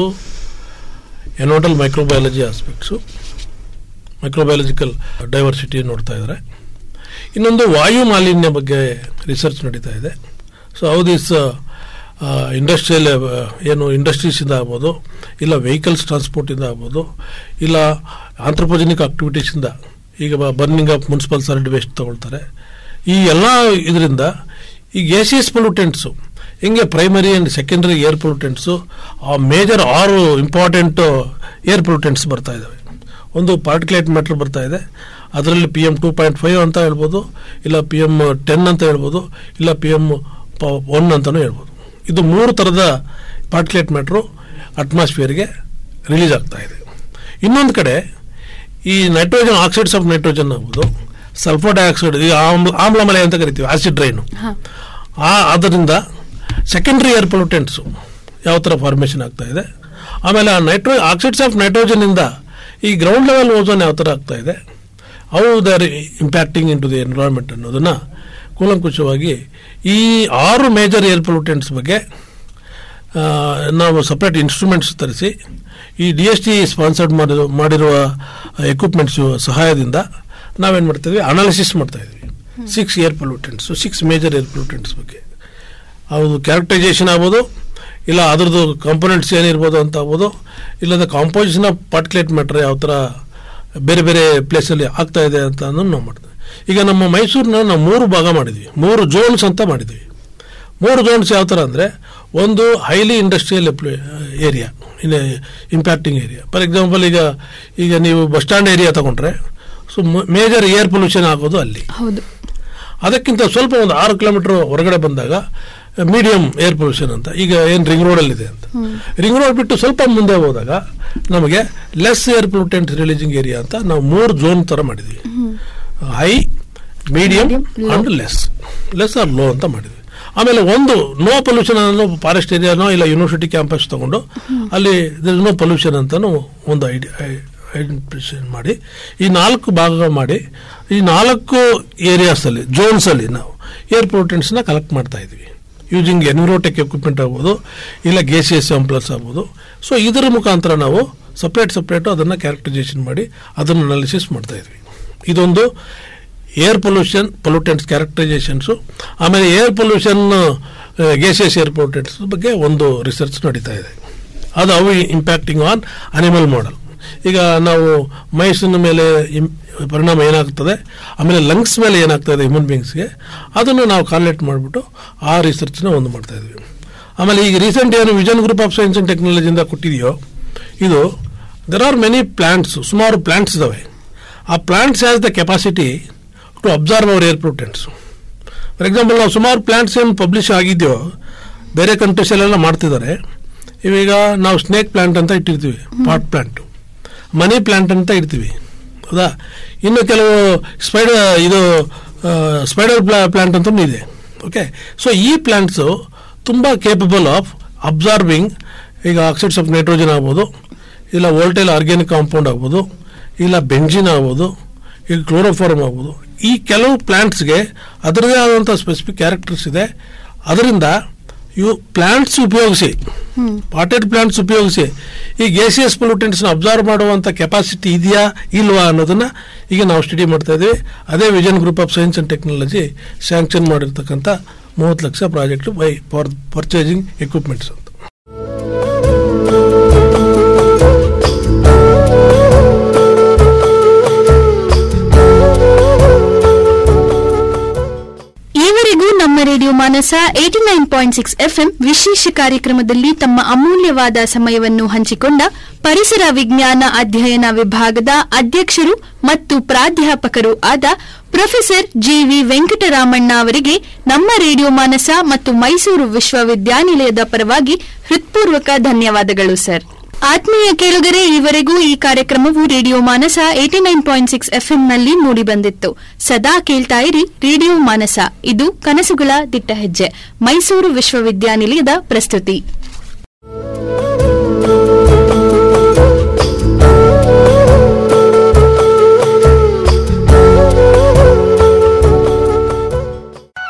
Speaker 3: ಎನೋಟಲ್ ಮೈಕ್ರೋಬಯಾಲಜಿ ಆಸ್ಪೆಕ್ಟ್ಸು ಮೈಕ್ರೋಬಯಾಲಜಿಕಲ್ ಡೈವರ್ಸಿಟಿ ನೋಡ್ತಾ ಇದ್ದಾರೆ ಇನ್ನೊಂದು ವಾಯು ಮಾಲಿನ್ಯ ಬಗ್ಗೆ ರಿಸರ್ಚ್ ನಡೀತಾ ಇದೆ ಸೊ ಹೌ ದಿಸ್ ಇಂಡಸ್ಟ್ರಿಯಲ್ ಏನು ಇಂಡಸ್ಟ್ರೀಸಿಂದ ಆಗ್ಬೋದು ಇಲ್ಲ ವೆಹಿಕಲ್ಸ್ ಟ್ರಾನ್ಸ್ಪೋರ್ಟಿಂದ ಆಗ್ಬೋದು ಇಲ್ಲ ಆಂಥ್ರೋಪೋಜೆನಿಕ್ ಆಕ್ಟಿವಿಟೀಸಿಂದ ಈಗ burning of municipal solid waste ತಗೊಳ್ತಾರೆ ಈ ಎಲ್ಲ ಇದರಿಂದ ಈ ಗ್ಯಾಸಿಯಸ್ ಪೊಲ್ಯೂಟೆಂಟ್ಸು ಹಿಂಗೆ primary and secondary air pollutants ಆ ಮೇಜರ್ ಆರು ಇಂಪಾರ್ಟೆಂಟ್ ಏರ್ ಪೊಲ್ಯೂಟೆಂಟ್ಸ್ ಬರ್ತಾ ಇದ್ದಾವೆ ಒಂದು ಪಾರ್ಟಿಕ್ಯುಲೇಟ್ ಮ್ಯಾಟ್ರ್ ಬರ್ತಾ ಇದೆ ಅದರಲ್ಲಿ P M two point five ಅಂತ ಹೇಳ್ಬೋದು ಇಲ್ಲ ಪಿ ಎಮ್ ಟೆನ್ ಅಂತ ಹೇಳ್ಬೋದು ಇಲ್ಲ ಪಿ ಎಮ್ ಒನ್ ಅಂತಲೂ ಹೇಳ್ಬೋದು ಇದು ಮೂರು ಥರದ ಪಾರ್ಟಿಕ್ಯುಲೇಟ್ ಮ್ಯಾಟ್ರು ಅಟ್ಮಾಸ್ಫಿಯರ್ಗೆ ರಿಲೀಸ್ ಆಗ್ತಾ ಇದೆ ಇನ್ನೊಂದು ಕಡೆ ಈ ನೈಟ್ರೋಜನ್ ಆಕ್ಸೈಡ್ಸ್ ಆಫ್ ನೈಟ್ರೋಜನ್ ಆಗ್ಬೋದು ಸಲ್ಫರ್ ಡೈಆಕ್ಸೈಡ್ ಈ ಆಮ್ಲ ಆಮ್ಲಮಲೆ ಅಂತ ಕರಿತೀವಿ ಆಸಿಡ್ ರೈನು ಆ ಅದರಿಂದ ಸೆಕೆಂಡ್ರಿ ಏರ್ ಪೊಲ್ಯೂಟೆಂಟ್ಸು ಯಾವ ಥರ ಫಾರ್ಮೇಷನ್ ಆಗ್ತಾ ಇದೆ ಆಮೇಲೆ ಆ ನೈಟ್ರೋ ಆಕ್ಸೈಡ್ಸ್ ಆಫ್ ನೈಟ್ರೋಜನ್ನಿಂದ ಈ ಗ್ರೌಂಡ್ ಲೆವೆಲ್ ಓಝೋನ್ ಯಾವ ಥರ ಆಗ್ತಾ ಇದೆ ಅವು the impacting into the environment ಅನ್ನೋದನ್ನು ಕೂಲಂಕುಷವಾಗಿ ಈ ಆರು ಮೇಜರ್ ಏರ್ ಪೊಲ್ಯೂಟೆಂಟ್ಸ್ ಬಗ್ಗೆ ಆ, ನಾವು ಸಪ್ರೇಟ್ ಇನ್ಸ್ಟ್ರೂಮೆಂಟ್ಸ್ ತರಿಸಿ ಈ ಡಿ ಎಸ್ ಟಿ ಸ್ಪಾನ್ಸರ್ಡ್ ಮಾಡಿರೋ ಮಾಡಿರುವ ಎಕ್ವಿಪ್ಮೆಂಟ್ಸ್ ಸಹಾಯದಿಂದ ನಾವೇನು ಮಾಡ್ತೀವಿ ಅನಾಲಿಸಿಸ್ ಮಾಡ್ತಾ ಇದ್ವಿ six air pollutants six major air pollutants ಬಗ್ಗೆ ಅದು ಕ್ಯಾರೆಕ್ಟರೈಸೇಷನ್ ಆಗ್ಬೋದು ಇಲ್ಲ ಅದ್ರದ್ದು ಕಾಂಪೊನೆಂಟ್ಸ್ ಏನಿರ್ಬೋದು ಅಂತ ಆಗ್ಬೋದು ಇಲ್ಲದ ಕಾಂಪೋಸಿಷನ್ ಆಫ್ ಪಾರ್ಟಿಕ್ಯುಲೇಟ್ ಮ್ಯಾಟ್ರ್ ಯಾವ ಥರ ಬೇರೆ ಬೇರೆ ಪ್ಲೇಸಲ್ಲಿ ಆಗ್ತಾ ಇದೆ ಅಂತ ಅನ್ನೋದು ನಾವು ಮಾಡ್ತೀವಿ ಈಗ ನಮ್ಮ ಮೈಸೂರಿನ ನಾವು ಮೂರು ಭಾಗ ಮಾಡಿದ್ವಿ ಮೂರು ಝೋನ್ಸ್ ಅಂತ ಮಾಡಿದ್ವಿ ಮೂರು ಝೋನ್ಸ್ ಯಾವ ಥರ ಅಂದರೆ ಒಂದು highly industrial area in impacting area for example ಈಗ ಈಗ ನೀವು ಬಸ್ ಸ್ಟ್ಯಾಂಡ್ ಏರಿಯಾ ತಗೊಂಡ್ರೆ ಸೊ ಮೇಜರ್ ಏರ್ ಪೊಲ್ಯೂಷನ್ ಆಗೋದು ಅಲ್ಲಿ
Speaker 2: ಹೌದು
Speaker 3: ಅದಕ್ಕಿಂತ ಸ್ವಲ್ಪ ಒಂದು ಆರು ಕಿಲೋಮೀಟರ್ ಹೊರಗಡೆ ಬಂದಾಗ ಮೀಡಿಯಂ ಏರ್ ಪೊಲ್ಯೂಷನ್ ಅಂತ ಈಗ ಏನು ರಿಂಗ್ ರೋಡಲ್ಲಿದೆ ಅಂತ ರಿಂಗ್ ರೋಡ್ ಬಿಟ್ಟು ಸ್ವಲ್ಪ ಮುಂದೆ ಹೋದಾಗ ನಮಗೆ less air pollutant releasing area ಅಂತ ನಾವು ಮೂರು ಝೋನ್ ಥರ ಮಾಡಿದ್ವಿ high medium
Speaker 2: Medium, low.
Speaker 3: And less less or low ಅಂತ ಮಾಡಿದ್ವಿ ಆಮೇಲೆ ಒಂದು ನೋ ಪೊಲ್ಯೂಷನ್ ಅನ್ನೋ ಫಾರೆಸ್ಟ್ ಏರಿಯಾನೋ ಇಲ್ಲ ಯೂನಿವರ್ಸಿಟಿ ಕ್ಯಾಂಪಸ್ ತಗೊಂಡು ಅಲ್ಲಿ ನೋ ಪೊಲ್ಯೂಷನ್ ಅಂತಾನು ಒಂದು ಐಡೆಂಟಿಫಿಕೇಶನ್ ಮಾಡಿ ಈ ನಾಲ್ಕು ಭಾಗ ಮಾಡಿ ಈ ನಾಲ್ಕು ಏರಿಯಾಸಲ್ಲಿ ಜೋನ್ಸಲ್ಲಿ ನಾವು ಏರ್ ಪೊಲ್ಯೂಟೆಂಟ್ಸ್ನ ಕಲೆಕ್ಟ್ ಮಾಡ್ತಾ ಇದ್ವಿ ಯೂಸಿಂಗ್ ಎನ್ವಿರೋಟೆಕ್ ಎಕ್ವಿಪ್ಮೆಂಟ್ ಆಗ್ಬೋದು ಇಲ್ಲ ಗೇಸಿಯಸ್ ಸ್ಯಾಂಪ್ಲರ್ಸ್ ಆಗ್ಬೋದು ಸೊ ಇದರ ಮುಖಾಂತರ ನಾವು ಸಪ್ರೇಟ್ ಸಪ್ರೇಟು ಅದನ್ನು ಕ್ಯಾರೆಕ್ಟರೈಸೇಷನ್ ಮಾಡಿ ಅದನ್ನು ಅನಾಲಿಸಿಸ್ ಮಾಡ್ತಾ ಇದ್ವಿ ಇದೊಂದು ಏರ್ ಪೊಲ್ಯೂಷನ್ ಪೊಲ್ಯೂಟೆಂಟ್ಸ್ ಕ್ಯಾರೆಕ್ಟರೈಸೇಷನ್ಸು ಆಮೇಲೆ air pollution gaseous air pollutants ಬಗ್ಗೆ ಒಂದು ರಿಸರ್ಚ್ ನಡೀತಾ ಇದೆ ಅದು ಅವು ಇಂಪ್ಯಾಕ್ಟಿಂಗ್ ಆನ್ ಅನಿಮಲ್ ಮಾಡೆಲ್ ಈಗ ನಾವು ಮೈಸೂರಿನ ಮೇಲೆ ಇಂ- ಪರಿಣಾಮ ಏನಾಗ್ತದೆ ಆಮೇಲೆ ಲಂಗ್ಸ್ ಮೇಲೆ ಏನಾಗ್ತದೆ ಹ್ಯೂಮನ್ ಬೀಯಿಂಗ್ಸ್ಗೆ ಅದನ್ನು ನಾವು ಕಾಲ್ಯುಲೇಟ್ ಮಾಡಿಬಿಟ್ಟು ಆ ರಿಸರ್ಚ್ನ ಒಂದು ಮಾಡ್ತಾ ಇದ್ವಿ ಆಮೇಲೆ ಈಗ ರೀಸೆಂಟ್ ಏನು vision group of science and ಟೆಕ್ನಾಲಜಿಯಿಂದ ಕೊಟ್ಟಿದೆಯೋ ಇದು ದೆರ್ ಆರ್ ಮೆನಿ ಪ್ಲಾಂಟ್ಸ್ ಸುಮಾರು ಪ್ಲಾಂಟ್ಸ್ ಇದಾವೆ ಆ plants has the capacity to absorb our air pollutants for example ನಾವು ಸುಮಾರು ಪ್ಲಾಂಟ್ಸ್ ಏನು ಪಬ್ಲಿಷ್ ಆಗಿದೆಯೋ ಬೇರೆ ಕಂಟ್ರೀಸಲ್ಲೆಲ್ಲ ಮಾಡ್ತಿದ್ದಾರೆ ಇವಾಗ ನಾವು ಸ್ನೇಕ್ ಪ್ಲಾಂಟ್ ಅಂತ ಇಟ್ಟಿರ್ತೀವಿ ಪಾಟ್ ಪ್ಲಾಂಟ್ ಮನಿ ಪ್ಲಾಂಟ್ ಅಂತ ಇಡ್ತೀವಿ ಹೌದಾ ಇನ್ನು ಕೆಲವು ಸ್ಪೈಡರ್ ಇದು ಸ್ಪೈಡರ್ ಪ್ಲಾಂಟ್ ಅಂತಲೂ ಇದೆ ಓಕೆ ಸೊ ಈ ಪ್ಲಾಂಟ್ಸು ತುಂಬ ಕೇಪಬಲ್ ಆಫ್ ಅಬ್ಸಾರ್ಬಿಂಗ್ ಈಗ ಆಕ್ಸೈಡ್ಸ್ ಆಫ್ ನೈಟ್ರೋಜನ್ ಆಗ್ಬೋದು ಇಲ್ಲ ವೋಲ್ಟೈಲ್ ಆರ್ಗ್ಯಾನಿಕ್ ಕಾಂಪೌಂಡ್ ಆಗ್ಬೋದು ಇಲ್ಲ ಬೆಂಜಿನ್ ಆಗ್ಬೋದು ಈಗ ಕ್ಲೋರೋಫಾರ್ಮ್ ಆಗ್ಬೋದು ಈ ಕೆಲವು ಪ್ಲಾಂಟ್ಸ್ಗೆ ಅದರದೇ ಆದಂಥ ಸ್ಪೆಸಿಫಿಕ್ ಕ್ಯಾರೆಕ್ಟರ್ಸ್ ಇದೆ ಅದರಿಂದ ಇವು ಪ್ಲಾಂಟ್ಸ್ ಉಪಯೋಗಿಸಿ ಪಾಟೆಡ್ ಪ್ಲಾಂಟ್ಸ್ ಉಪಯೋಗಿಸಿ ಈ ಗೇಸಿಯಸ್ ಪೊಲ್ಯೂಟೆಂಟ್ಸ್ನ ಅಬ್ಸರ್ವ್ ಮಾಡುವಂಥ ಕೆಪಾಸಿಟಿ ಇದೆಯಾ ಇಲ್ವಾ ಅನ್ನೋದನ್ನ ಈಗ ನಾವು ಸ್ಟಡಿ ಮಾಡ್ತಾ ಇದ್ದೀವಿ ಅದೇ vision group of science and technology sanction ಮಾಡಿರ್ತಕ್ಕಂಥ ಮೂವತ್ತು ಲಕ್ಷ project by for purchasing equipments ಅಂತ
Speaker 2: ಈವರೆಗೂ ನಮ್ಮ radio Manasa eighty nine point six FM ವಿಶೇಷ ಕಾರ್ಯಕ್ರಮದಲ್ಲಿ ತಮ್ಮ ಅಮೂಲ್ಯವಾದ ಸಮಯವನ್ನು ಹಂಚಿಕೊಂಡ ಪರಿಸರ ವಿಜ್ಞಾನ ಅಧ್ಯಯನ ವಿಭಾಗದ ಅಧ್ಯಕ್ಷರು ಮತ್ತು ಪ್ರಾಧ್ಯಾಪಕರು ಆದ ಪ್ರೊಫೆಸರ್ ಜಿವಿ ವೆಂಕಟರಾಮಣ್ಣ ಅವರಿಗೆ ನಮ್ಮ ರೇಡಿಯೋ ಮಾನಸ ಮತ್ತು ಮೈಸೂರು ವಿಶ್ವವಿದ್ಯಾನಿಲಯದ ಪರವಾಗಿ ಹೃತ್ಪೂರ್ವಕ ಧನ್ಯವಾದಗಳು ಸರ್ ಆತ್ಮೀಯ ಕೇಳುಗರೆ ಈವರೆಗೂ ಈ ಕಾರ್ಯಕ್ರಮವು radio Manasa eighty nine point six ಎಫ್ಎಂನಲ್ಲಿ ಮೂಡಿಬಂದಿತ್ತು ಸದಾ ಕೇಳ್ತಾ ಇರಿ ರೇಡಿಯೋ ಮಾನಸ ಇದು ಕನಸುಗಳ ದಿಟ್ಟ ಹೆಜ್ಜೆ ಮೈಸೂರು ವಿಶ್ವವಿದ್ಯಾನಿಲಯದ ಪ್ರಸ್ತುತಿ